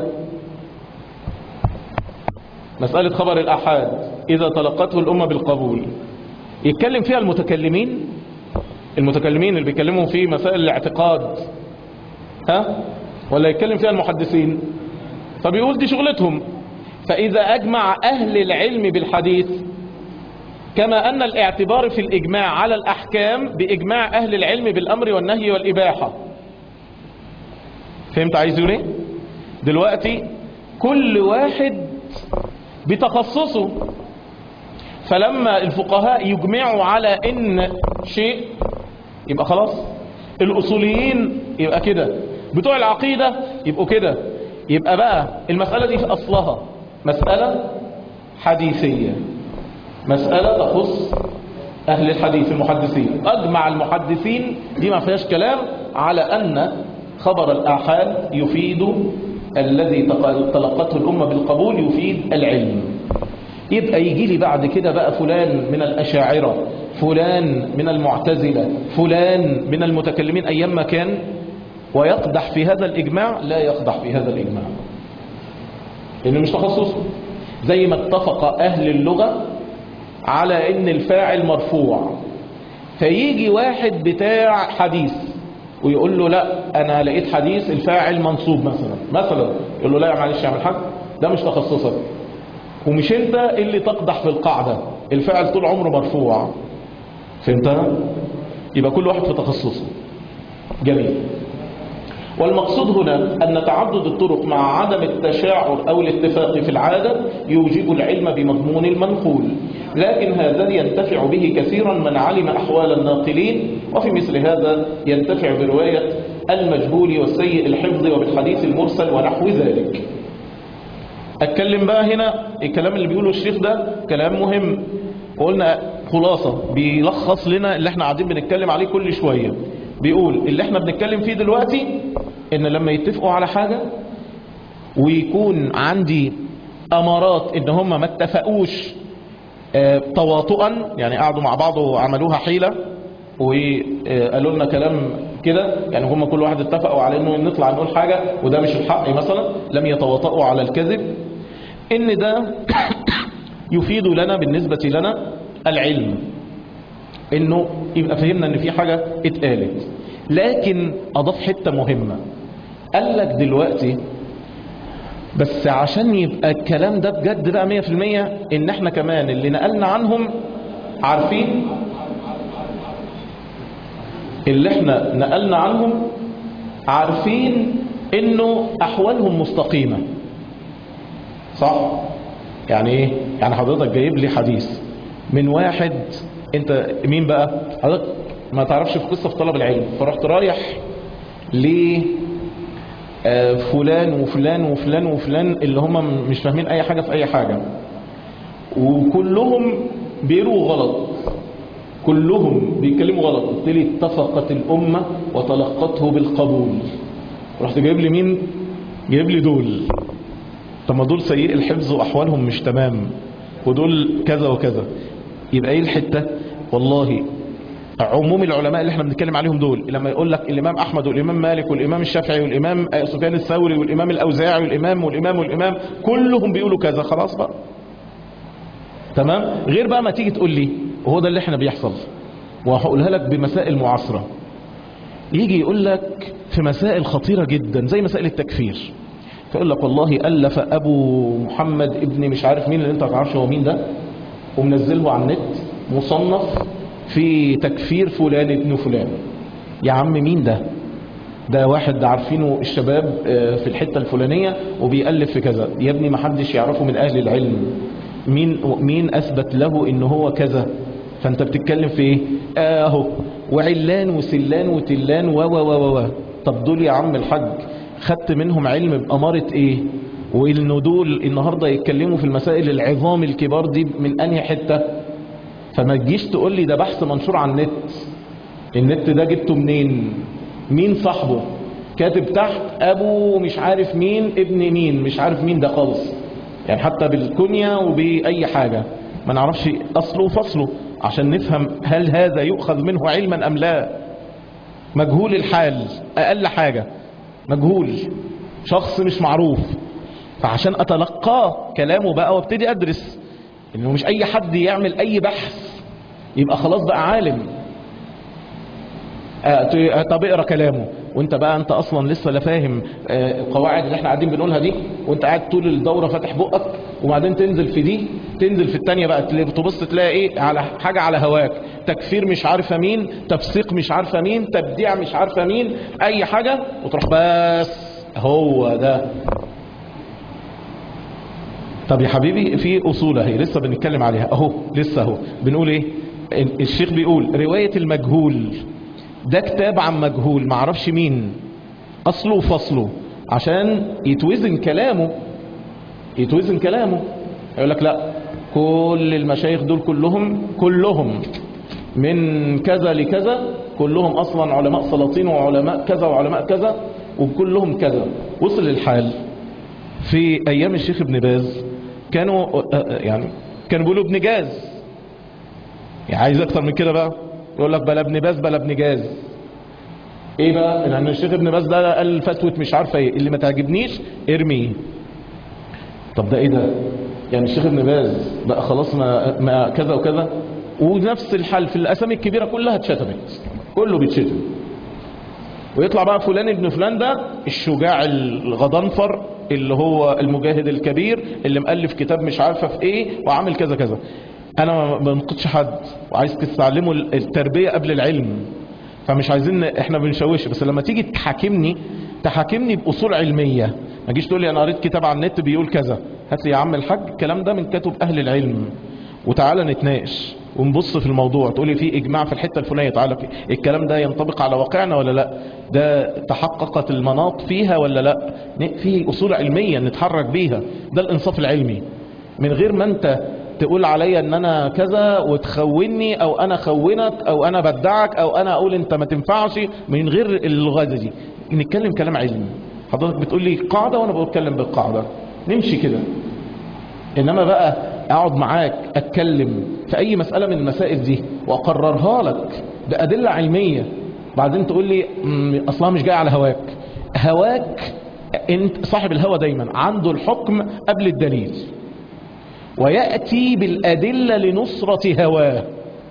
مسألة خبر الأحاد إذا تلقته الأمة بالقبول يتكلم فيها المتكلمين المتكلمين اللي بيتكلموا في مسائل الاعتقاد ها ولا يتكلم فيها المحدثين فبيقول دي شغلتهم فإذا أجمع أهل العلم بالحديث كما أن الاعتبار في الإجماع على الأحكام بإجماع أهل العلم بالأمر والنهي والإباحة فهمت عايز يقول ايه دلوقتي كل واحد بتخصصه فلما الفقهاء يجمعوا على ان شيء يبقى خلاص الاصوليين يبقى كده بتوع العقيدة يبقوا كده يبقى بقى المسألة دي في اصلها مسألة حديثية مسألة تخص اهل الحديث المحدثين اجمع المحدثين دي ما فيهاش كلام على ان خبر الآحاد يفيد الذي تلقته الأمة بالقبول يفيد العلم يبقى يجي لي بعد كده بقى فلان من الأشاعرة فلان من المعتزلة فلان من المتكلمين أيام ما كان ويقدح في هذا الإجماع لا يقدح في هذا الإجماع لأنه مش تخصصه زي ما اتفق أهل اللغة على أن الفاعل مرفوع فيجي واحد بتاع حديث ويقول له لا انا لقيت حديث الفاعل منصوب مثلا مثلا يقول له لا يا معلش يا عم الحاج ده مش تخصصك ومش انت اللي تقدح في القاعدة الفاعل طول عمره مرفوع فهمتها يبقى كل واحد في تخصصه جميل والمقصود هنا أن تعدد الطرق مع عدم التشاعر أو الاتفاق في العادة يوجب العلم بمضمون المنقول لكن هذا ينتفع به كثيرا من علم أحوال الناقلين وفي مثل هذا ينتفع برواية المجهول والسيء الحفظ وبالحديث المرسل ونحو ذلك أتكلم بقى هنا الكلام اللي بيقوله الشيخ ده كلام مهم وقلنا خلاصة بيلخص لنا اللي احنا قاعدين بنتكلم عليه كل شوية بيقول اللي احنا بنتكلم فيه دلوقتي ان لما يتفقوا على حاجة ويكون عندي امارات ان هم ما اتفقوش اه تواطؤا يعني قعدوا مع بعض وعملوها حيلة وقالوا لنا كلام كده يعني هم كل واحد اتفقوا على انه نطلع نقول حاجة وده مش الحق مثلا لم يتواطؤوا على الكذب ان ده يفيد لنا بالنسبة لنا العلم انه يبقى فهمنا ان في حاجة اتقالت لكن اضاف حتة مهمة قال لك دلوقتي بس عشان يبقى الكلام ده بجد بقى مية في المية ان احنا كمان اللي نقلنا عنهم عارفين اللي احنا نقلنا عنهم عارفين انه احوالهم مستقيمة صح يعني ايه يعني حضرتك جايب لي حديث من واحد انت مين بقى حضرتك ما تعرفش في قصة في طلب العلم فرحت رايح ل آه، فلان وفلان وفلان وفلان اللي هم مش فاهمين اي حاجة في اي حاجة وكلهم بيروا غلط كلهم بيتكلموا غلط قلت لي اتفقت الأمة وتلقته بالقبول رحت جايب لي مين جايب لي دول طب ما دول سيء الحفظ وأحوالهم مش تمام ودول كذا وكذا يبقى ايه الحتة والله عموم العلماء اللي احنا بنتكلم عليهم دول لما يقول لك الامام احمد والامام مالك والامام الشافعي والامام سفيان الثوري والامام الاوزاعي والامام والامام والامام كلهم بيقولوا كذا خلاص بقى تمام غير بقى ما تيجي تقول لي وهو ده اللي احنا بيحصل وهقولها لك بمسائل معاصرة يجي يقول لك في مسائل خطيرة جدا زي مسائل التكفير فيقول لك والله ألف أبو محمد ابن مش عارف مين اللي انت ما تعرفش هو مين ده ومنزله على النت مصنف في تكفير فلان ابن فلان يا عم مين ده ده واحد عارفينه الشباب آه، في الحتة الفلانية وبيألف في كذا يا ابني ما حدش يعرفه من أهل العلم مين مين أثبت له إن هو كذا فأنت بتتكلم في إيه أهو وعلان وسلان وتلان و و و و طب دول يا عم الحاج خدت منهم علم بأمارة إيه وإنه دول النهاردة يتكلموا في المسائل العظام الكبار دي من أنهي حتة فما تجيش تقول لي ده بحث منشور على النت النت ده جبته منين مين صاحبه كاتب تحت ابو مش عارف مين ابن مين مش عارف مين ده خالص يعني حتى بالكنية وبأي حاجة ما نعرفش أصله وفصله عشان نفهم هل هذا يؤخذ منه علما أم لا مجهول الحال أقل حاجة مجهول شخص مش معروف فعشان أتلقاه كلامه بقى وابتدي أدرس إنه مش أي حد يعمل أي بحث يبقى خلاص بقى عالم آه، ت- آه، طب اقرا كلامه وانت بقى انت اصلا لسه لا فاهم آه، القواعد اللي احنا قاعدين بنقولها دي وانت قاعد طول الدوره فاتح بقك وبعدين تنزل في دي تنزل في الثانيه بقى تلاقي- تبص تلاقي ايه على حاجه على هواك تكفير مش عارفه مين تفسيق مش عارفه مين تبديع مش عارفه مين اي حاجه وتروح بس هو ده طب يا حبيبي في اصول اهي لسه بنتكلم عليها اهو لسه اهو بنقول ايه الشيخ بيقول روايه المجهول ده كتاب عن مجهول معرفش مين اصله وفصله عشان يتوزن كلامه يتوزن كلامه يقول لك لا كل المشايخ دول كلهم كلهم من كذا لكذا كلهم اصلا علماء سلاطين وعلماء كذا وعلماء كذا وكلهم كذا وصل الحال في ايام الشيخ ابن باز كانوا آه، آه، يعني كانوا بيقولوا ابن جاز يعني عايز اكتر من كده بقى يقول لك بلا ابن باز بلا ابن جاز ايه بقى لان الشيخ ابن باز ده قال فتوى مش عارفه ايه اللي ما تعجبنيش ارميه طب ده ايه ده يعني الشيخ ابن باز بقى خلاص ما, ما كذا وكذا ونفس الحال في الاسامي الكبيره كلها اتشتمت كله بيتشتم ويطلع بقى فلان ابن فلان ده الشجاع الغضنفر اللي هو المجاهد الكبير اللي مؤلف كتاب مش عارفه في ايه وعامل كذا كذا انا ما بنقدش حد وعايز تستعلموا التربيه قبل العلم فمش عايزين احنا بنشوش بس لما تيجي تحاكمني تحاكمني باصول علميه ما تجيش تقول لي انا قريت كتاب على النت بيقول كذا هات لي يا عم الحاج الكلام ده من كتب اهل العلم وتعالى نتناقش ونبص في الموضوع تقولي في اجماع في الحته الفلانيه تعالى في الكلام ده ينطبق على واقعنا ولا لا ده تحققت المناط فيها ولا لا في اصول علميه نتحرك بيها ده الانصاف العلمي من غير ما انت تقول عليا ان انا كذا وتخوني او انا خونك او انا بدعك او انا اقول انت ما تنفعش من غير اللغه دي نتكلم كلام علمي حضرتك بتقول لي قاعده وانا بتكلم بالقاعده نمشي كده انما بقى اقعد معاك اتكلم في اي مساله من المسائل دي واقررها لك بادله علميه بعدين تقول لي "مم، اصلها مش جايه على هواك هواك انت صاحب الهوى دايما عنده الحكم قبل الدليل ويأتي بالأدلة لنصرة هواه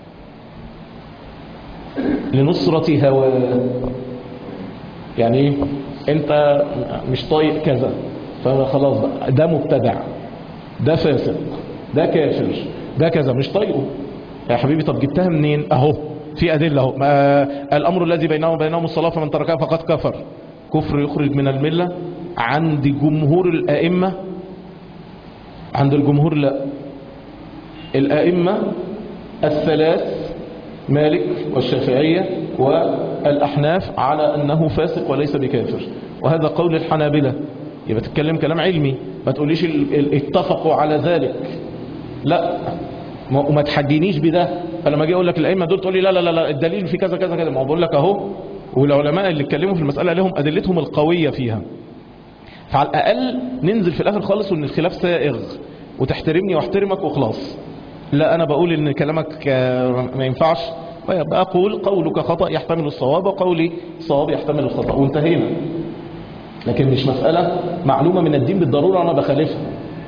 لنصرة هواه يعني ايه انت مش طايق كذا فخلاص بقى ده مبتدع ده فاسق ده كافر ده كذا مش طايقه يا حبيبي طب جبتها منين اهو في أدلة اهو ما- الأمر الذي بينهم وبينهم الصلاة فمن تركها فقد كفر كفر يخرج من الملة عند جمهور الأئمة عند الجمهور لا الأئمة الثلاث مالك والشافعية والأحناف على أنه فاسق وليس بكافر وهذا قول الحنابلة يبقى تتكلم كلام علمي ما تقوليش ال- ال- اتفقوا على ذلك لا ما- وما تحجينيش بده فلما اجي اقول لك الائمه دول تقول لي لا لا لا, لا الدليل في كذا كذا كذا ما هو بقول لك اهو والعلماء اللي اتكلموا في المساله لهم ادلتهم القويه فيها فعلى الاقل ننزل في الاخر خالص وان الخلاف سائغ وتحترمني واحترمك وخلاص لا انا بقول ان كلامك آه، ما ينفعش فيبقى اقول قولك خطا يحتمل الصواب وقولي صواب يحتمل الخطا وانتهينا لكن مش مساله معلومه من الدين بالضروره انا بخالفها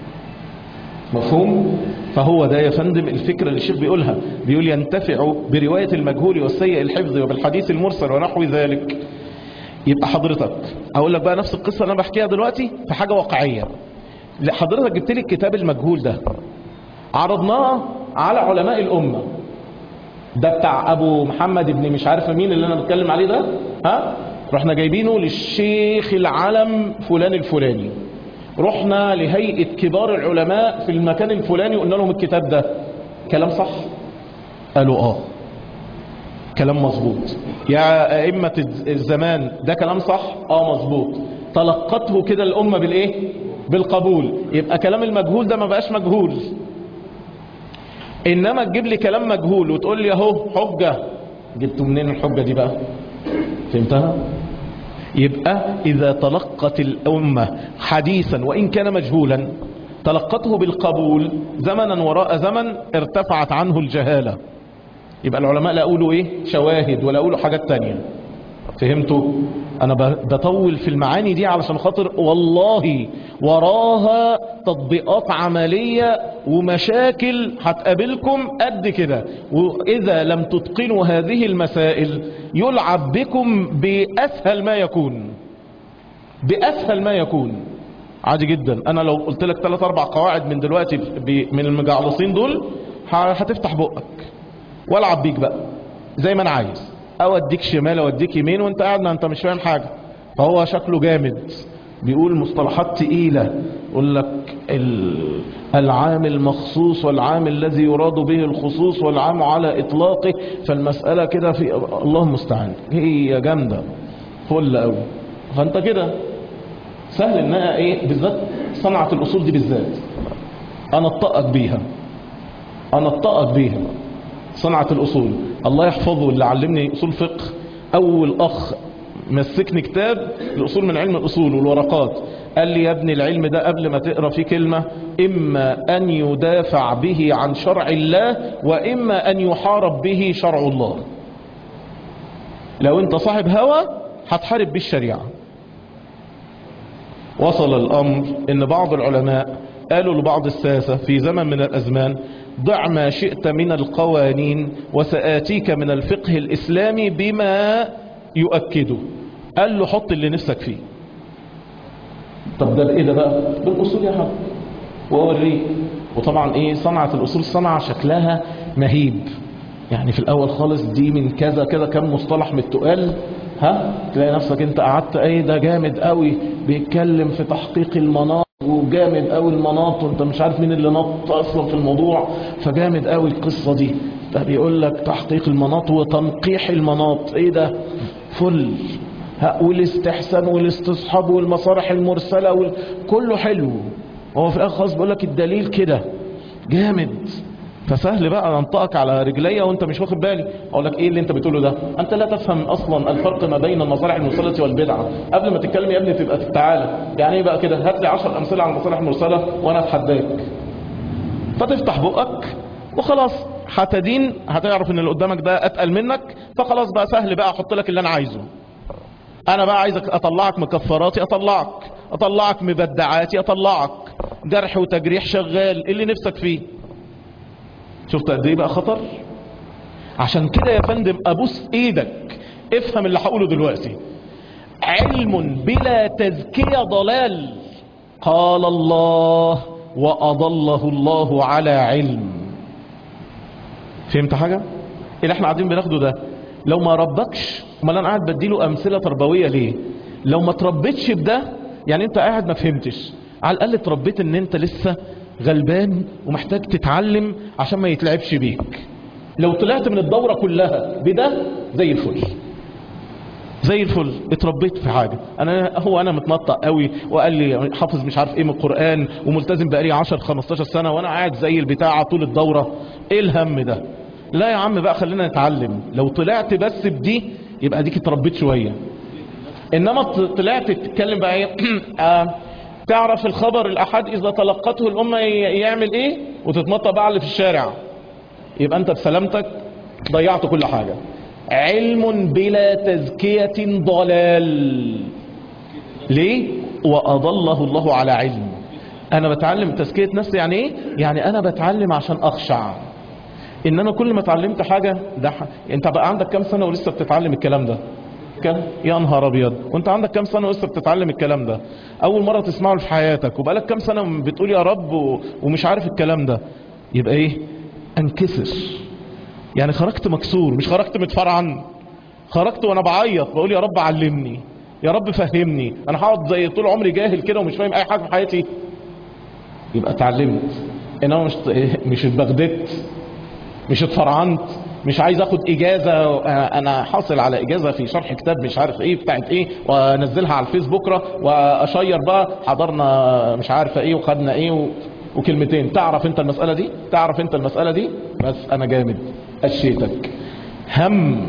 مفهوم فهو ده يا فندم الفكرة اللي الشيخ بيقولها بيقول ينتفع برواية المجهول والسيء الحفظ وبالحديث المرسل ونحو ذلك يبقى حضرتك اقول لك بقى نفس القصة اللي انا بحكيها دلوقتي في حاجة واقعية لا، حضرتك جبت لي الكتاب المجهول ده عرضناه على علماء الأمة ده بتاع أبو محمد ابن مش عارف مين اللي أنا بتكلم عليه ده ها رحنا جايبينه للشيخ العلم فلان الفلاني رحنا لهيئة كبار العلماء في المكان الفلاني وقلنا لهم الكتاب ده كلام صح قالوا اه كلام مظبوط يا أئمة الز- الزمان ده كلام صح اه مظبوط تلقته كده الأمة بالإيه بالقبول يبقى كلام المجهول ده ما بقاش مجهول إنما تجيب لي كلام مجهول وتقول لي أهو حجة جبتوا منين الحجة دي بقى فهمتها يبقى إذا تلقت الأمة حديثا وإن كان مجهولا تلقته بالقبول زمنا وراء زمن ارتفعت عنه الجهالة يبقى العلماء لا يقولوا ايه شواهد ولا يقولوا حاجات تانية فهمتوا انا ب- بطول في المعاني دي علشان خاطر والله وراها تطبيقات عملية ومشاكل هتقابلكم قد كده واذا لم تتقنوا هذه المسائل يلعب بكم باسهل ما يكون باسهل ما يكون عادي جدا انا لو قلت لك ثلاث اربع قواعد من دلوقتي ب- من المجعلصين دول ه- هتفتح بقك والعب بيك بقى زي ما انا عايز او اديك شمال او اديك يمين وانت قاعد ما انت مش فاهم حاجه فهو شكله جامد بيقول مصطلحات تقيله يقول لك ال- العام المخصوص والعام الذي يراد به الخصوص والعام على اطلاقه فالمساله كده في الله المستعان هي جامده فل قوي فانت كده سهل انها ايه بالذات صنعه الاصول دي بالذات انا اطقك بيها انا اطقك بيها صنعة الأصول الله يحفظه اللي علمني أصول فقه أول أخ مسكني كتاب الأصول من علم الأصول والورقات قال لي يا ابني العلم ده قبل ما تقرأ فيه كلمة إما أن يدافع به عن شرع الله وإما أن يحارب به شرع الله لو أنت صاحب هوى هتحارب بالشريعة وصل الأمر أن بعض العلماء قالوا لبعض الساسة في زمن من الأزمان ضع ما شئت من القوانين وسآتيك من الفقه الإسلامي بما يؤكده قال له حط اللي نفسك فيه طب ده بإيه ده بقى بالأصول يا حب وأوريك وطبعا إيه صنعة الأصول صنعة شكلها مهيب يعني في الأول خالص دي من كذا كذا كم مصطلح من التقال ها تلاقي نفسك انت قعدت ايه ده جامد قوي بيتكلم في تحقيق المناط وجامد قوي المناط وانت مش عارف مين اللي نط اصلا في الموضوع فجامد قوي القصة دي ده بيقول لك تحقيق المناط وتنقيح المناط ايه ده فل ها والاستحسان والاستصحاب والمصالح المرسلة وال... كله حلو هو في الاخر خالص بيقول لك الدليل كده جامد فسهل بقى انطقك على رجليا وانت مش واخد بالي اقول لك ايه اللي انت بتقوله ده انت لا تفهم اصلا الفرق ما بين المصالح المرسله والبدعه قبل ما تتكلم يا ابني تبقى تعالى يعني ايه بقى كده هات لي 10 امثله على المصالح المرسله وانا اتحداك فتفتح بقك وخلاص هتدين هتعرف ان اللي قدامك ده اتقل منك فخلاص بقى سهل بقى احط لك اللي انا عايزه انا بقى عايزك اطلعك مكفراتي اطلعك اطلعك مبدعاتي اطلعك جرح وتجريح شغال اللي نفسك فيه شفت قد ايه بقى خطر عشان كده يا فندم ابوس ايدك افهم اللي هقوله دلوقتي علم بلا تزكية ضلال قال الله وأضله الله على علم فهمت حاجة اللي احنا قاعدين بناخده ده لو ما ربكش امال انا قاعد بديله امثله تربويه ليه لو ما تربيتش بده يعني انت قاعد ما فهمتش على الاقل اتربيت ان انت لسه غلبان ومحتاج تتعلم عشان ما يتلعبش بيك لو طلعت من الدوره كلها بده زي الفل زي الفل اتربيت في حاجه انا هو انا متنطق قوي وقال لي حافظ مش عارف ايه من القران وملتزم بقالي 10 15 سنه وانا قاعد زي البتاع طول الدوره ايه الهم ده لا يا عم بقى خلينا نتعلم لو طلعت بس بدي يبقى اديك اتربيت شويه انما ط- طلعت تتكلم بقى ايه آه، تعرف الخبر الاحاد اذا تلقته الامه ي- يعمل ايه وتتنطق بقى على اللي في الشارع يبقى انت بسلامتك ضيعت كل حاجه علم بلا تزكيه ضلال ليه واضله الله على علم انا بتعلم تزكيه نفسي يعني ايه يعني انا بتعلم عشان اخشع ان انا كل ما اتعلمت حاجه ده ح... انت بقى عندك كام سنه ولسه بتتعلم الكلام ده كام يا نهار ابيض وانت عندك كام سنه ولسه بتتعلم الكلام ده اول مره تسمعه في حياتك وبقالك كام سنه بتقول يا رب و... ومش عارف الكلام ده يبقى ايه انكسر يعني خرجت مكسور مش خرجت متفرعن خرجت وانا بعيط بقول يا رب علمني يا رب فهمني انا هقعد زي طول عمري جاهل كده ومش فاهم اي حاجه في حياتي يبقى اتعلمت انما مش مش اتبغددت مش اتفرعنت مش عايز اخد اجازه انا حاصل على اجازه في شرح كتاب مش عارف ايه بتاعت ايه وانزلها على الفيس بكره واشير بقى حضرنا مش عارفه ايه وخدنا ايه و... وكلمتين تعرف انت المساله دي تعرف انت المساله دي بس انا جامد اشيتك هم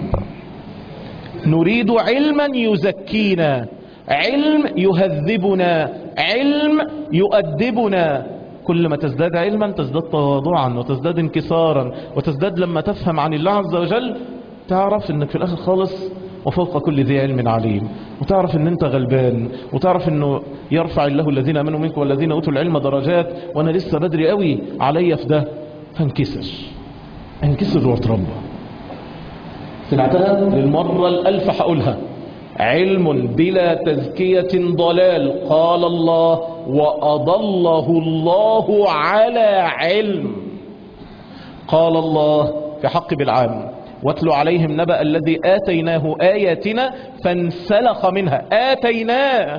نريد علما يزكينا علم يهذبنا علم يؤدبنا كل ما تزداد علما تزداد تواضعا وتزداد انكسارا وتزداد لما تفهم عن الله عز وجل تعرف انك في الاخر خالص وفوق كل ذي علم عليم وتعرف ان انت غلبان وتعرف انه يرفع الله الذين امنوا منكم والذين اوتوا العلم درجات وانا لسه بدري قوي عليا في ده فانكسر انكسر واتربى سمعتها للمرة الألف هقولها علم بلا تزكية ضلال قال الله وأضله الله على علم قال الله في حق بالعام واتل عليهم نبأ الذي آتيناه آياتنا فانسلخ منها آتيناه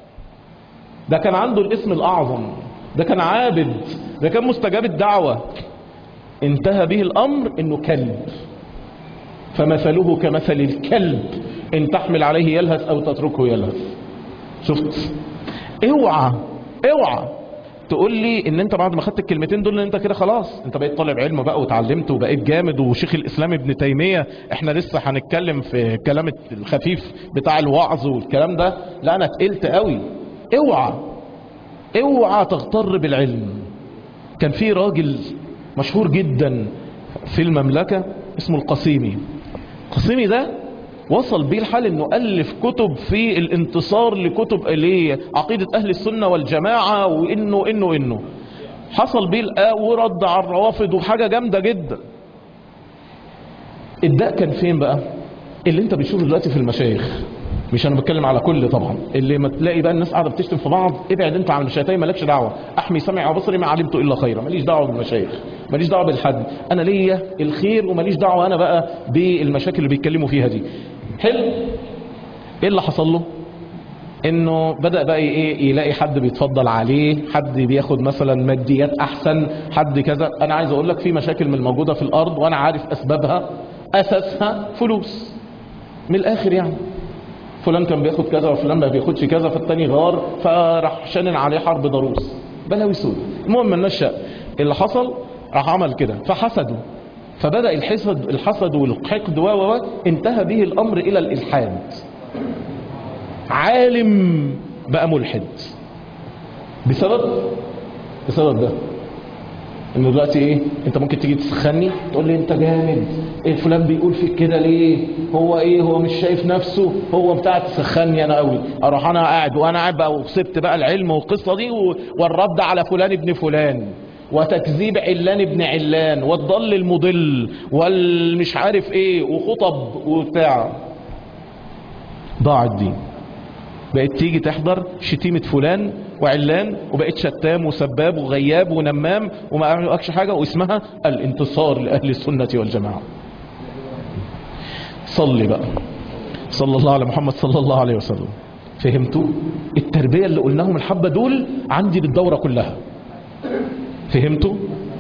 ده كان عنده الاسم الأعظم ده كان عابد ده كان مستجاب الدعوة انتهى به الأمر انه كلب فمثله كمثل الكلب ان تحمل عليه يلهث او تتركه يلهث شفت اوعى اوعى تقول لي ان انت بعد ما خدت الكلمتين دول ان انت كده خلاص انت بقيت طالب علم بقى وتعلمت وبقيت جامد وشيخ الاسلام ابن تيميه احنا لسه هنتكلم في الكلام الخفيف بتاع الوعظ والكلام ده لا انا تقلت قوي اوعى اوعى تغتر بالعلم كان في راجل مشهور جدا في المملكه اسمه القصيمي القصيمي ده وصل بيه الحال انه الف كتب في الانتصار لكتب لعقيده اهل السنه والجماعه وانه انه انه حصل بيه الآ ورد على الروافض وحاجه جامده جدا الداء كان فين بقى اللي انت بتشوفه دلوقتي في المشايخ مش انا بتكلم على كل طبعا اللي ما تلاقي بقى الناس قاعده بتشتم في بعض ابعد انت عن المشايخ مالكش دعوه احمي سمعي وبصري ما علمت الا خيرا ماليش دعوه بالمشايخ ماليش دعوه بالحد انا ليا الخير وماليش دعوه انا بقى بالمشاكل اللي بيتكلموا فيها دي حلو ايه اللي حصل له انه بدا بقى ايه يلاقي حد بيتفضل عليه حد بياخد مثلا ماديات احسن حد كذا انا عايز اقول لك في مشاكل من الموجوده في الارض وانا عارف اسبابها اساسها فلوس من الاخر يعني فلان كان بياخد كذا وفلان ما بياخدش كذا فالتاني غار فراح شنن عليه حرب ضروس بلاوي سود المهم النشأ اللي حصل راح عمل كده فحسدوا فبدأ الحسد الحسد والحقد و و انتهى به الأمر إلى الإلحاد عالم بقى ملحد بسبب بسبب ده انه دلوقتي ايه انت ممكن تيجي تسخني تقول لي انت جامد ايه فلان بيقول فيك كده ليه هو ايه هو مش شايف نفسه هو بتاع تسخني انا قوي اروح انا قاعد وانا قاعد بقى وسبت بقى العلم والقصه دي و- والرد على فلان ابن فلان وتكذيب علان ابن علان والضل المضل والمش عارف ايه وخطب وبتاع ضاع الدين بقيت تيجي تحضر شتيمة فلان وعلان وبقيت شتام وسباب وغياب ونمام وما عملوكش حاجة واسمها الانتصار لأهل السنة والجماعة صلي بقى صلى الله على محمد صلى الله عليه وسلم فهمتوا التربية اللي قلناهم الحبة دول عندي بالدورة كلها فهمتوا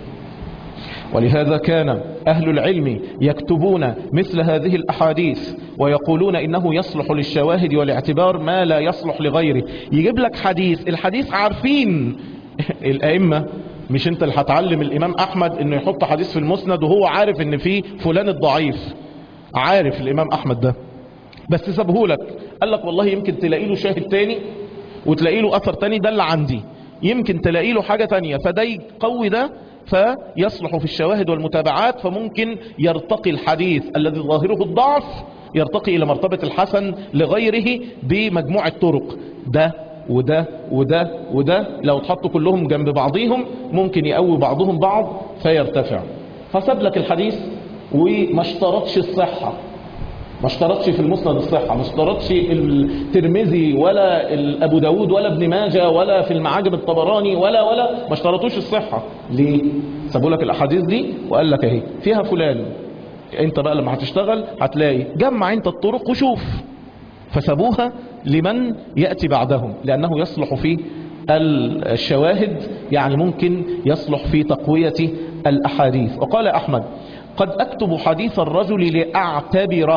ولهذا كان أهل العلم يكتبون مثل هذه الأحاديث ويقولون إنه يصلح للشواهد والاعتبار ما لا يصلح لغيره يجيب لك حديث الحديث عارفين الأئمة مش انت اللي هتعلم الإمام أحمد انه يحط حديث في المسند وهو عارف ان فيه فلان الضعيف عارف الإمام أحمد ده بس سابهولك قال لك والله يمكن تلاقي له شاهد تاني وتلاقي له أثر تاني ده اللي عندي يمكن تلاقي له حاجة تانية فده يقوي ده فيصلح في الشواهد والمتابعات فممكن يرتقي الحديث الذي ظاهره الضعف يرتقي إلى مرتبة الحسن لغيره بمجموعة طرق ده وده وده وده لو تحطوا كلهم جنب بعضهم ممكن يقوي بعضهم بعض فيرتفع فساب لك الحديث وما اشترطش الصحة ما اشترطش في المسند الصحة ما اشترطش الترمذي ولا ابو داود ولا ابن ماجه ولا في المعاجم الطبراني ولا ولا ما اشترطوش الصحة ليه سابوا لك الاحاديث دي وقال لك اهي فيها فلان انت بقى لما هتشتغل هتلاقي جمع انت الطرق وشوف فسابوها لمن يأتي بعدهم لأنه يصلح في الشواهد يعني ممكن يصلح في تقوية الأحاديث وقال أحمد قد أكتب حديث الرجل لأعتبره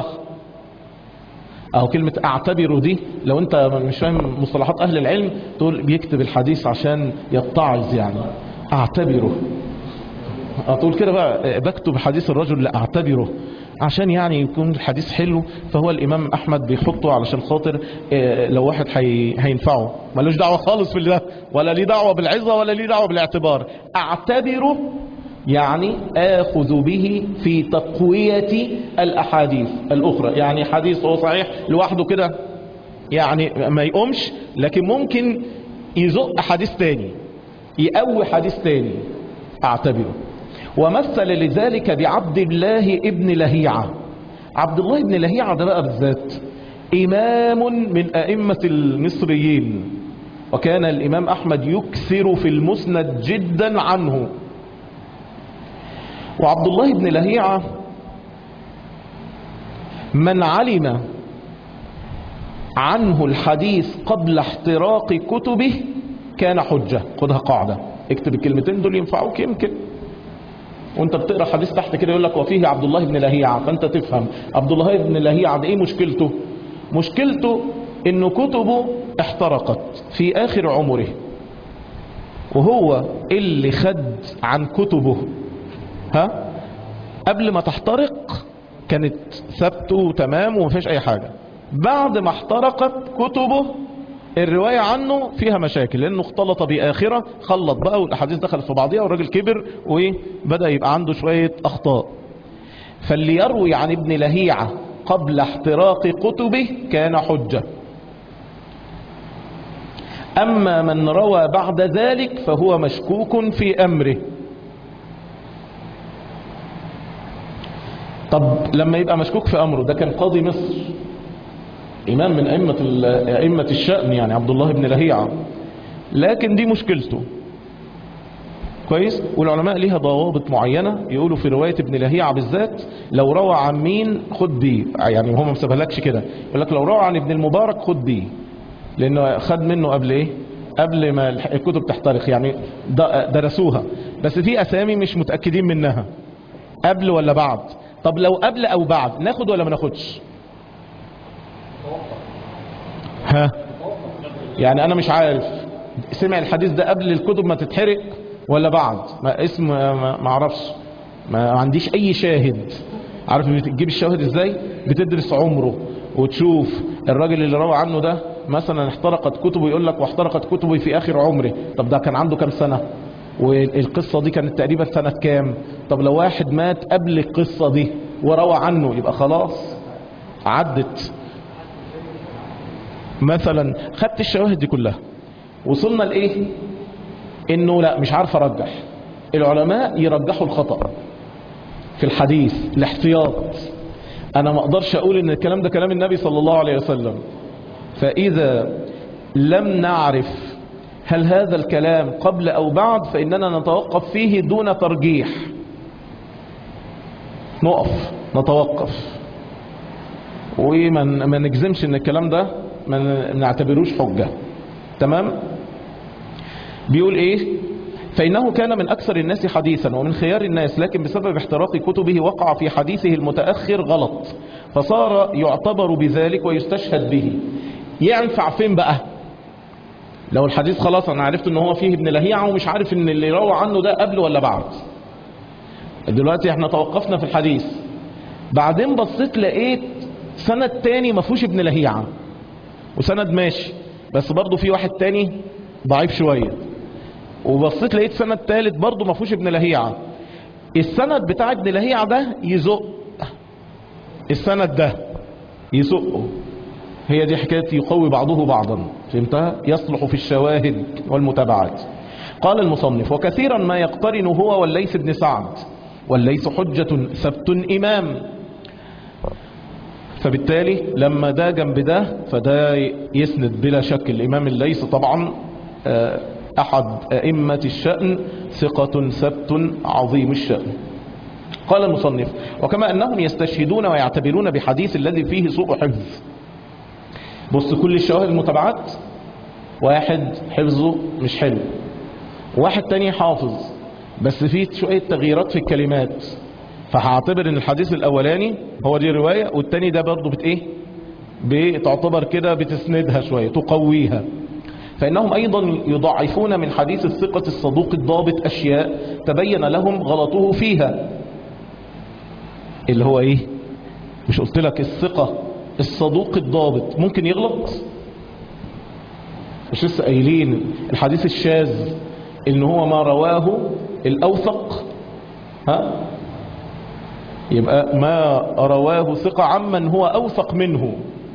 أو كلمة أعتبره دي لو أنت مش فاهم مصطلحات أهل العلم تقول بيكتب الحديث عشان يتعظ يعني أعتبره أقول كده بقى بكتب حديث الرجل لأعتبره عشان يعني يكون الحديث حلو فهو الإمام أحمد بيحطه علشان خاطر آه، لو واحد حي... هينفعه ملوش دعوة خالص في ده ولا ليه دعوة بالعظة ولا ليه دعوة بالاعتبار أعتبره يعني آخذ به في تقوية الأحاديث الأخرى يعني حديث هو صحيح لوحده كده يعني ما يقومش لكن ممكن يزق حديث تاني يقوي حديث تاني أعتبره ومثل لذلك بعبد الله ابن لهيعة عبد الله ابن لهيعة ده بقى بالذات إمام من أئمة المصريين وكان الإمام أحمد يكثر في المسند جدا عنه وعبد الله بن لهيعة من علم عنه الحديث قبل احتراق كتبه كان حجة خدها قاعدة اكتب الكلمتين دول ينفعوك يمكن وانت بتقرا حديث تحت كده يقول لك وفيه عبد الله بن لهيعة فانت تفهم عبد الله بن لهيعة ده ايه مشكلته مشكلته انه كتبه احترقت في اخر عمره وهو اللي خد عن كتبه ها قبل ما تحترق كانت ثابته تمام ومفيش اي حاجة بعد ما احترقت كتبه الرواية عنه فيها مشاكل لانه اختلط بآخرة خلط بقى والاحاديث دخلت في بعضها والراجل كبر وبدأ يبقى عنده شوية اخطاء فاللي يروي عن ابن لهيعة قبل احتراق كتبه كان حجة اما من روى بعد ذلك فهو مشكوك في امره طب لما يبقى مشكوك في امره ده كان قاضي مصر امام من ائمه ال- ائمه الشأن يعني عبد الله بن لهيعة لكن دي مشكلته كويس والعلماء ليها ضوابط معينة يقولوا في رواية ابن لهيعة بالذات لو روى عن مين خد بيه يعني هم ما مسبهلكش كده يقول لك لو روى عن ابن المبارك خد بيه لانه خد منه قبل ايه قبل ما الح- الكتب تحترق يعني د- درسوها بس في اسامي مش متأكدين منها قبل ولا بعد طب لو قبل او بعد ناخد ولا ما ناخدش ها يعني انا مش عارف سمع الحديث ده قبل الكتب ما تتحرق ولا بعد ما اسم ما ما اعرفش ما عنديش اي شاهد عارف بتجيب الشاهد ازاي بتدرس عمره وتشوف الراجل اللي روى عنه ده مثلا احترقت كتبه يقول لك واحترقت كتبه في اخر عمره طب ده كان عنده كام سنة والقصة دي كانت تقريبا سنة كام طب لو واحد مات قبل القصة دي وروى عنه يبقى خلاص عدت مثلا خدت الشواهد دي كلها وصلنا لايه انه لا مش عارف ارجح العلماء يرجحوا الخطأ في الحديث الاحتياط انا ما اقدرش اقول ان الكلام ده كلام النبي صلى الله عليه وسلم فاذا لم نعرف هل هذا الكلام قبل او بعد فاننا نتوقف فيه دون ترجيح نقف نتوقف وما ما نجزمش ان الكلام ده ما نعتبروش حجة تمام بيقول ايه فإنه كان من أكثر الناس حديثا ومن خيار الناس لكن بسبب احتراق كتبه وقع في حديثه المتأخر غلط فصار يعتبر بذلك ويستشهد به ينفع فين بقى لو الحديث خلاص أنا عرفت ان هو فيه ابن لهيعة ومش عارف ان اللي روى عنه ده قبل ولا بعد دلوقتي احنا توقفنا في الحديث بعدين بصيت لقيت سند تاني ما فيهوش ابن لهيعة وسند ماشي بس برضه في واحد تاني ضعيف شوية وبصيت لقيت سند تالت برضه ما فيهوش ابن لهيعة السند بتاع ابن لهيعة ده يزق السند ده يزقه هي دي حكاية يقوي بعضه بعضا فهمتها يصلح في الشواهد والمتابعات قال المصنف وكثيرا ما يقترن هو والليث بن سعد والليث حجة ثبت إمام فبالتالي لما ده جنب ده فده يسند بلا شك الإمام الليث طبعا آه، أحد أئمة الشأن ثقة ثبت عظيم الشأن قال المصنف وكما أنهم يستشهدون ويعتبرون بحديث الذي فيه سوء حفظ بص كل الشواهد المتابعات واحد حفظه مش حلو واحد تاني حافظ بس فيه شوية تغييرات في الكلمات فهعتبر ان الحديث الاولاني هو دي رواية والتاني ده برضه بت ايه بتعتبر كده بتسندها شوية تقويها فإنهم أيضا يضعفون من حديث الثقة الصدوق الضابط أشياء تبين لهم غلطه فيها اللي هو إيه مش قلت لك الثقة الصدوق الضابط ممكن يغلط مش لسه قايلين الحديث الشاذ ان هو ما رواه الاوثق ها يبقى ما رواه ثقة عمن هو اوثق منه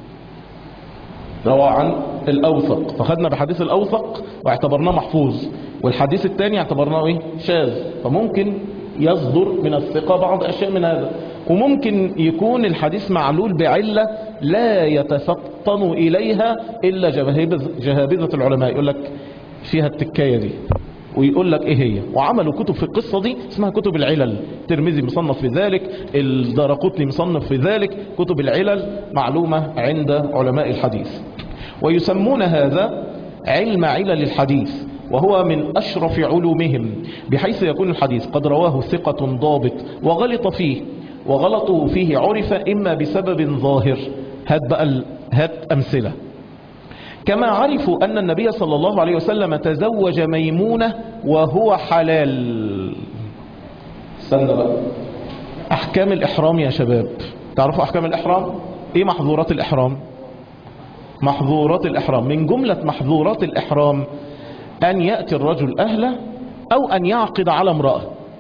روى عن الاوثق فخدنا بحديث الاوثق واعتبرناه محفوظ والحديث الثاني اعتبرناه ايه شاذ فممكن يصدر من الثقة بعض اشياء من هذا وممكن يكون الحديث معلول بعلة لا يتفطن إليها إلا جهابذ- جهابذة العلماء يقول لك فيها التكاية دي ويقول لك ايه هي وعملوا كتب في القصة دي اسمها كتب العلل الترمذي مصنف في ذلك الدارقطني مصنف في ذلك كتب العلل معلومة عند علماء الحديث ويسمون هذا علم علل الحديث وهو من أشرف علومهم بحيث يكون الحديث قد رواه ثقة ضابط وغلط فيه وغلطه فيه عرف إما بسبب ظاهر هات بقى ال- هات أمثلة كما عرفوا أن النبي صلى الله عليه وسلم تزوج ميمونة وهو حلال استنى بقى أحكام الإحرام يا شباب تعرفوا أحكام الإحرام إيه محظورات الإحرام محظورات الإحرام من جملة محظورات الإحرام أن يأتي الرجل أهله أو أن يعقد على امرأة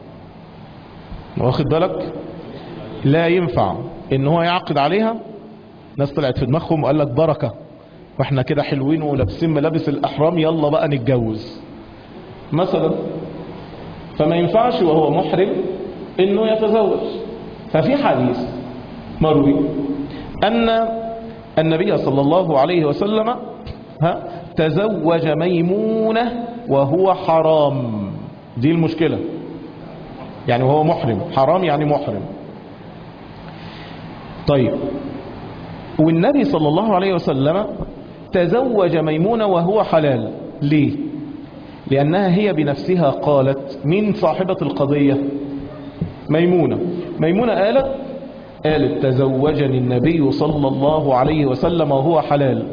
واخد بالك لا ينفع ان هو يعقد عليها ناس طلعت في دماغهم وقال لك بركة واحنا كده حلوين ولابسين ملابس الاحرام يلا بقى نتجوز مثلا فما ينفعش وهو محرم انه يتزوج ففي حديث مروي ان النبي صلى الله عليه وسلم ها تزوج ميمونة وهو حرام دي المشكلة يعني وهو محرم حرام يعني محرم طيب والنبي صلى الله عليه وسلم تزوج ميمونة وهو حلال ليه لأنها هي بنفسها قالت من صاحبة القضية ميمونة ميمونة قالت قالت تزوجني النبي صلى الله عليه وسلم وهو حلال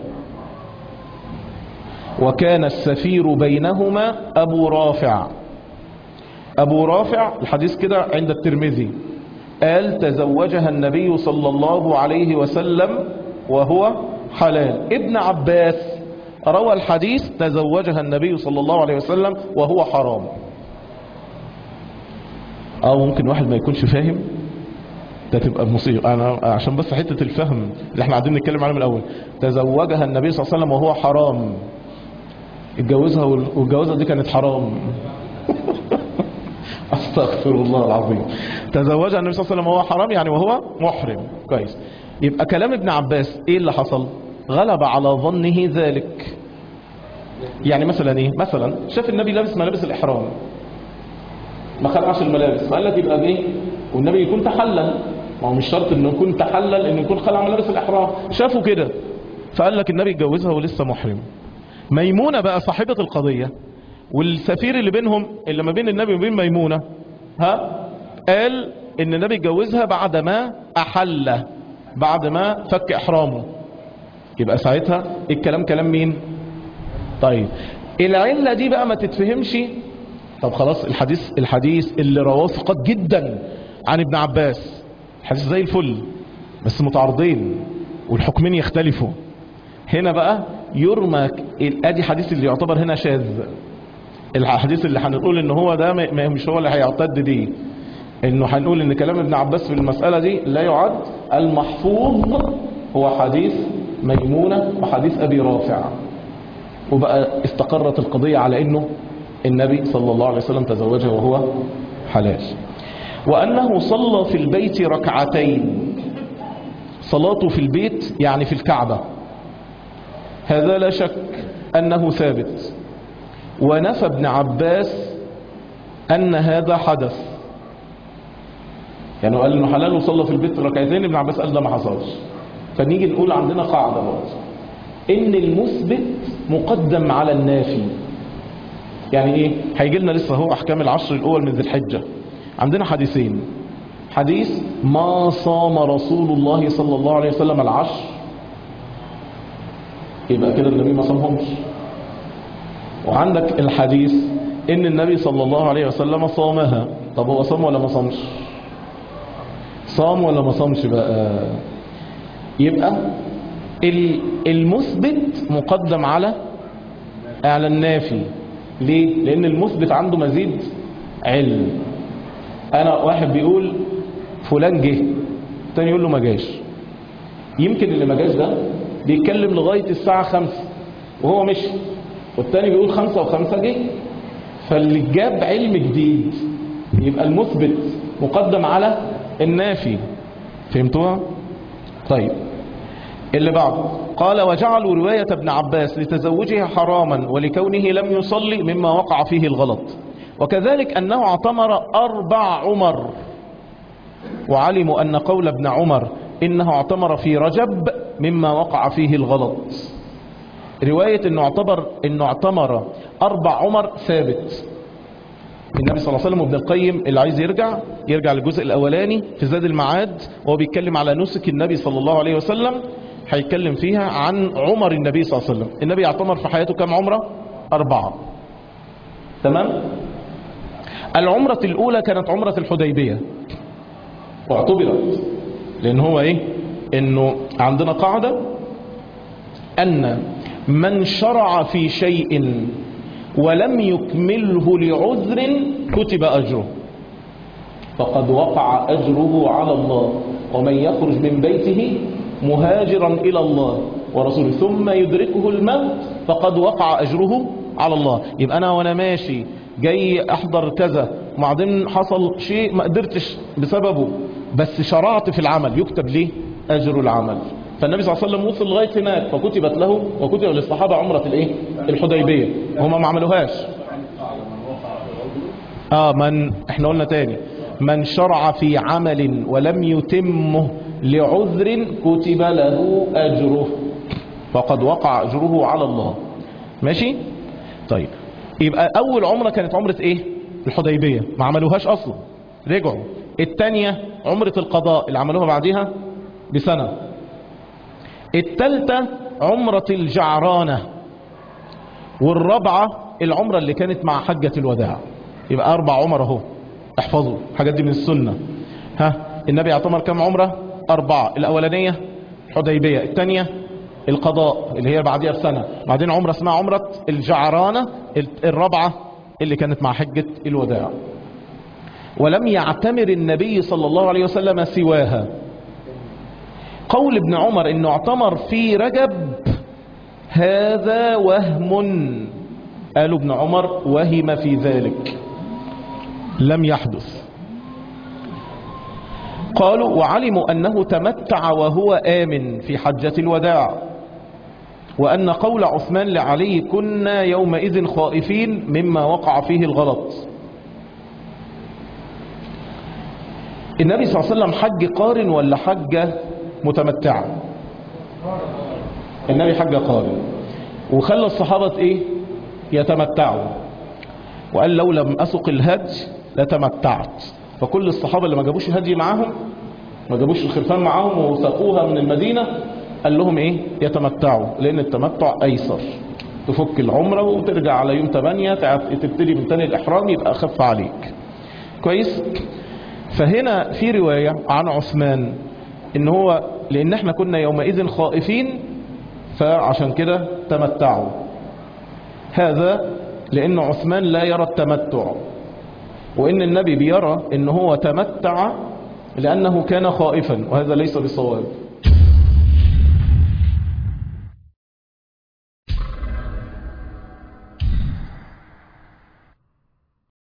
وكان السفير بينهما أبو رافع أبو رافع الحديث كده عند الترمذي قال تزوجها النبي صلى الله عليه وسلم وهو حلال ابن عباس روى الحديث تزوجها النبي صلى الله عليه وسلم وهو حرام او ممكن واحد ما يكونش فاهم ده تبقى مصيبة انا عشان بس حتة الفهم اللي احنا قاعدين نتكلم عليه من الاول تزوجها النبي صلى الله عليه وسلم وهو حرام اتجوزها والجوازة دي كانت حرام استغفر الله العظيم تزوجها النبي صلى الله عليه وسلم وهو حرام يعني وهو محرم كويس يبقى كلام ابن عباس ايه اللي حصل غلب على ظنه ذلك يعني مثلا ايه مثلا شاف النبي لابس ملابس الاحرام ما خلعش الملابس فقال لك يبقى ايه والنبي يكون تحلل ما هو مش شرط انه يكون تحلل انه يكون خلع ملابس الاحرام شافوا كده فقال لك النبي اتجوزها ولسه محرم ميمونة بقى صاحبة القضية والسفير اللي بينهم اللي ما بين النبي وبين ميمونة ها قال ان النبي اتجوزها بعد ما احل بعد ما فك احرامه يبقى ساعتها الكلام كلام مين طيب العلة دي بقى ما تتفهمش طب خلاص الحديث الحديث اللي رواه ثقات جدا عن ابن عباس الحديث زي الفل بس متعارضين والحكمين يختلفوا هنا بقى يرمى ك- ادي حديث اللي يعتبر هنا شاذ الحديث اللي هنقول ان هو ده ما- ما- مش هو اللي هيعتد دي انه هنقول ان كلام ابن عباس في المسألة دي لا يعد المحفوظ هو حديث ميمونة وحديث ابي رافع وبقى استقرت القضية على انه النبي صلى الله عليه وسلم تزوجها وهو حلال وانه صلى في البيت ركعتين صلاته في البيت يعني في الكعبة هذا لا شك انه ثابت ونفى ابن عباس ان هذا حدث يعني قال انه حلال وصلى في البيت ركعتين ابن عباس قال ده ما حصلش فنيجي نقول عندنا قاعدة برضه ان المثبت مقدم على النافي يعني ايه هيجي لنا لسه هو احكام العشر الاول من ذي الحجة عندنا حديثين حديث ما صام رسول الله صلى الله عليه وسلم العشر يبقى كده النبي ما صامهمش وعندك الحديث ان النبي صلى الله عليه وسلم صامها طب هو صام ولا ما صامش صام ولا ما صامش بقى يبقى ال- المثبت مقدم على على النافي ليه لان المثبت عنده مزيد علم انا واحد بيقول فلان جه التاني يقول له ما جاش يمكن اللي ما جاش ده بيتكلم لغاية الساعة خمسة وهو مشي والتاني بيقول خمسة وخمسة جه فاللي جاب علم جديد يبقى المثبت مقدم على النافي فهمتوها؟ طيب اللي بعده قال وجعلوا رواية ابن عباس لتزوجها حراما ولكونه لم يصلي مما وقع فيه الغلط وكذلك أنه اعتمر أربع عمر وعلموا أن قول ابن عمر إنه اعتمر في رجب مما وقع فيه الغلط رواية أنه اعتبر أنه اعتمر أربع عمر ثابت النبي صلى الله عليه وسلم وابن القيم اللي عايز يرجع يرجع للجزء الأولاني في زاد المعاد وهو بيتكلم على نسك النبي صلى الله عليه وسلم هيتكلم فيها عن عمر النبي صلى الله عليه وسلم النبي اعتمر في حياته كم عمرة أربعة تمام العمرة الأولى كانت عمرة الحديبية واعتبرت لأن هو إيه إنه عندنا قاعدة أن من شرع في شيء ولم يكمله لعذر كتب أجره فقد وقع أجره على الله ومن يخرج من بيته مهاجرا إلى الله ورسوله ثم يدركه الموت فقد وقع أجره على الله يبقى أنا وأنا ماشي جاي أحضر كذا وبعدين حصل شيء ما قدرتش بسببه بس شرعت في العمل يكتب ليه أجر العمل فالنبي صلى الله عليه وسلم وصل لغاية هناك فكتبت له وكتب للصحابة عمرة الايه الحديبية هم ما عملوهاش اه من احنا قلنا تاني من شرع في عمل ولم يتمه لعذر كتب له اجره فقد وقع اجره على الله ماشي طيب يبقى اول عمرة كانت عمرة ايه الحديبية ما عملوهاش اصلا رجعوا التانية عمرة القضاء اللي عملوها بعدها بسنة التالتة عمرة الجعرانة والرابعة العمرة اللي كانت مع حجة الوداع يبقى أربع عمر أهو احفظوا الحاجات دي من السنة ها النبي اعتمر كم عمرة أربعة الأولانية حديبية الثانية القضاء اللي هي بعديها بسنة بعدين عمرة اسمها عمرة الجعرانة الرابعة اللي كانت مع حجة الوداع ولم يعتمر النبي صلى الله عليه وسلم سواها قول ابن عمر انه اعتمر في رجب هذا وهم قالوا ابن عمر وهم في ذلك لم يحدث قالوا وعلموا أنه تمتع وهو آمن في حجة الوداع وأن قول عثمان لعلي كنا يومئذ خائفين مما وقع فيه الغلط النبي صلى الله عليه وسلم حج قارن ولا حج متمتع النبي حج قارن وخلى الصحابة ايه يتمتعوا وقال لو لم أسق الهدي لتمتعت فكل الصحابة اللي ما جابوش الهدي معاهم ما جابوش الخرفان معاهم وساقوها من المدينة قال لهم ايه يتمتعوا لان التمتع ايسر تفك العمرة وترجع على يوم 8 تبتدي من تاني الاحرام يبقى اخف عليك كويس فهنا في رواية عن عثمان ان هو لان احنا كنا يومئذ خائفين فعشان كده تمتعوا هذا لان عثمان لا يرى التمتع وان النبي بيرى ان هو تمتع لانه كان خائفا وهذا ليس بصواب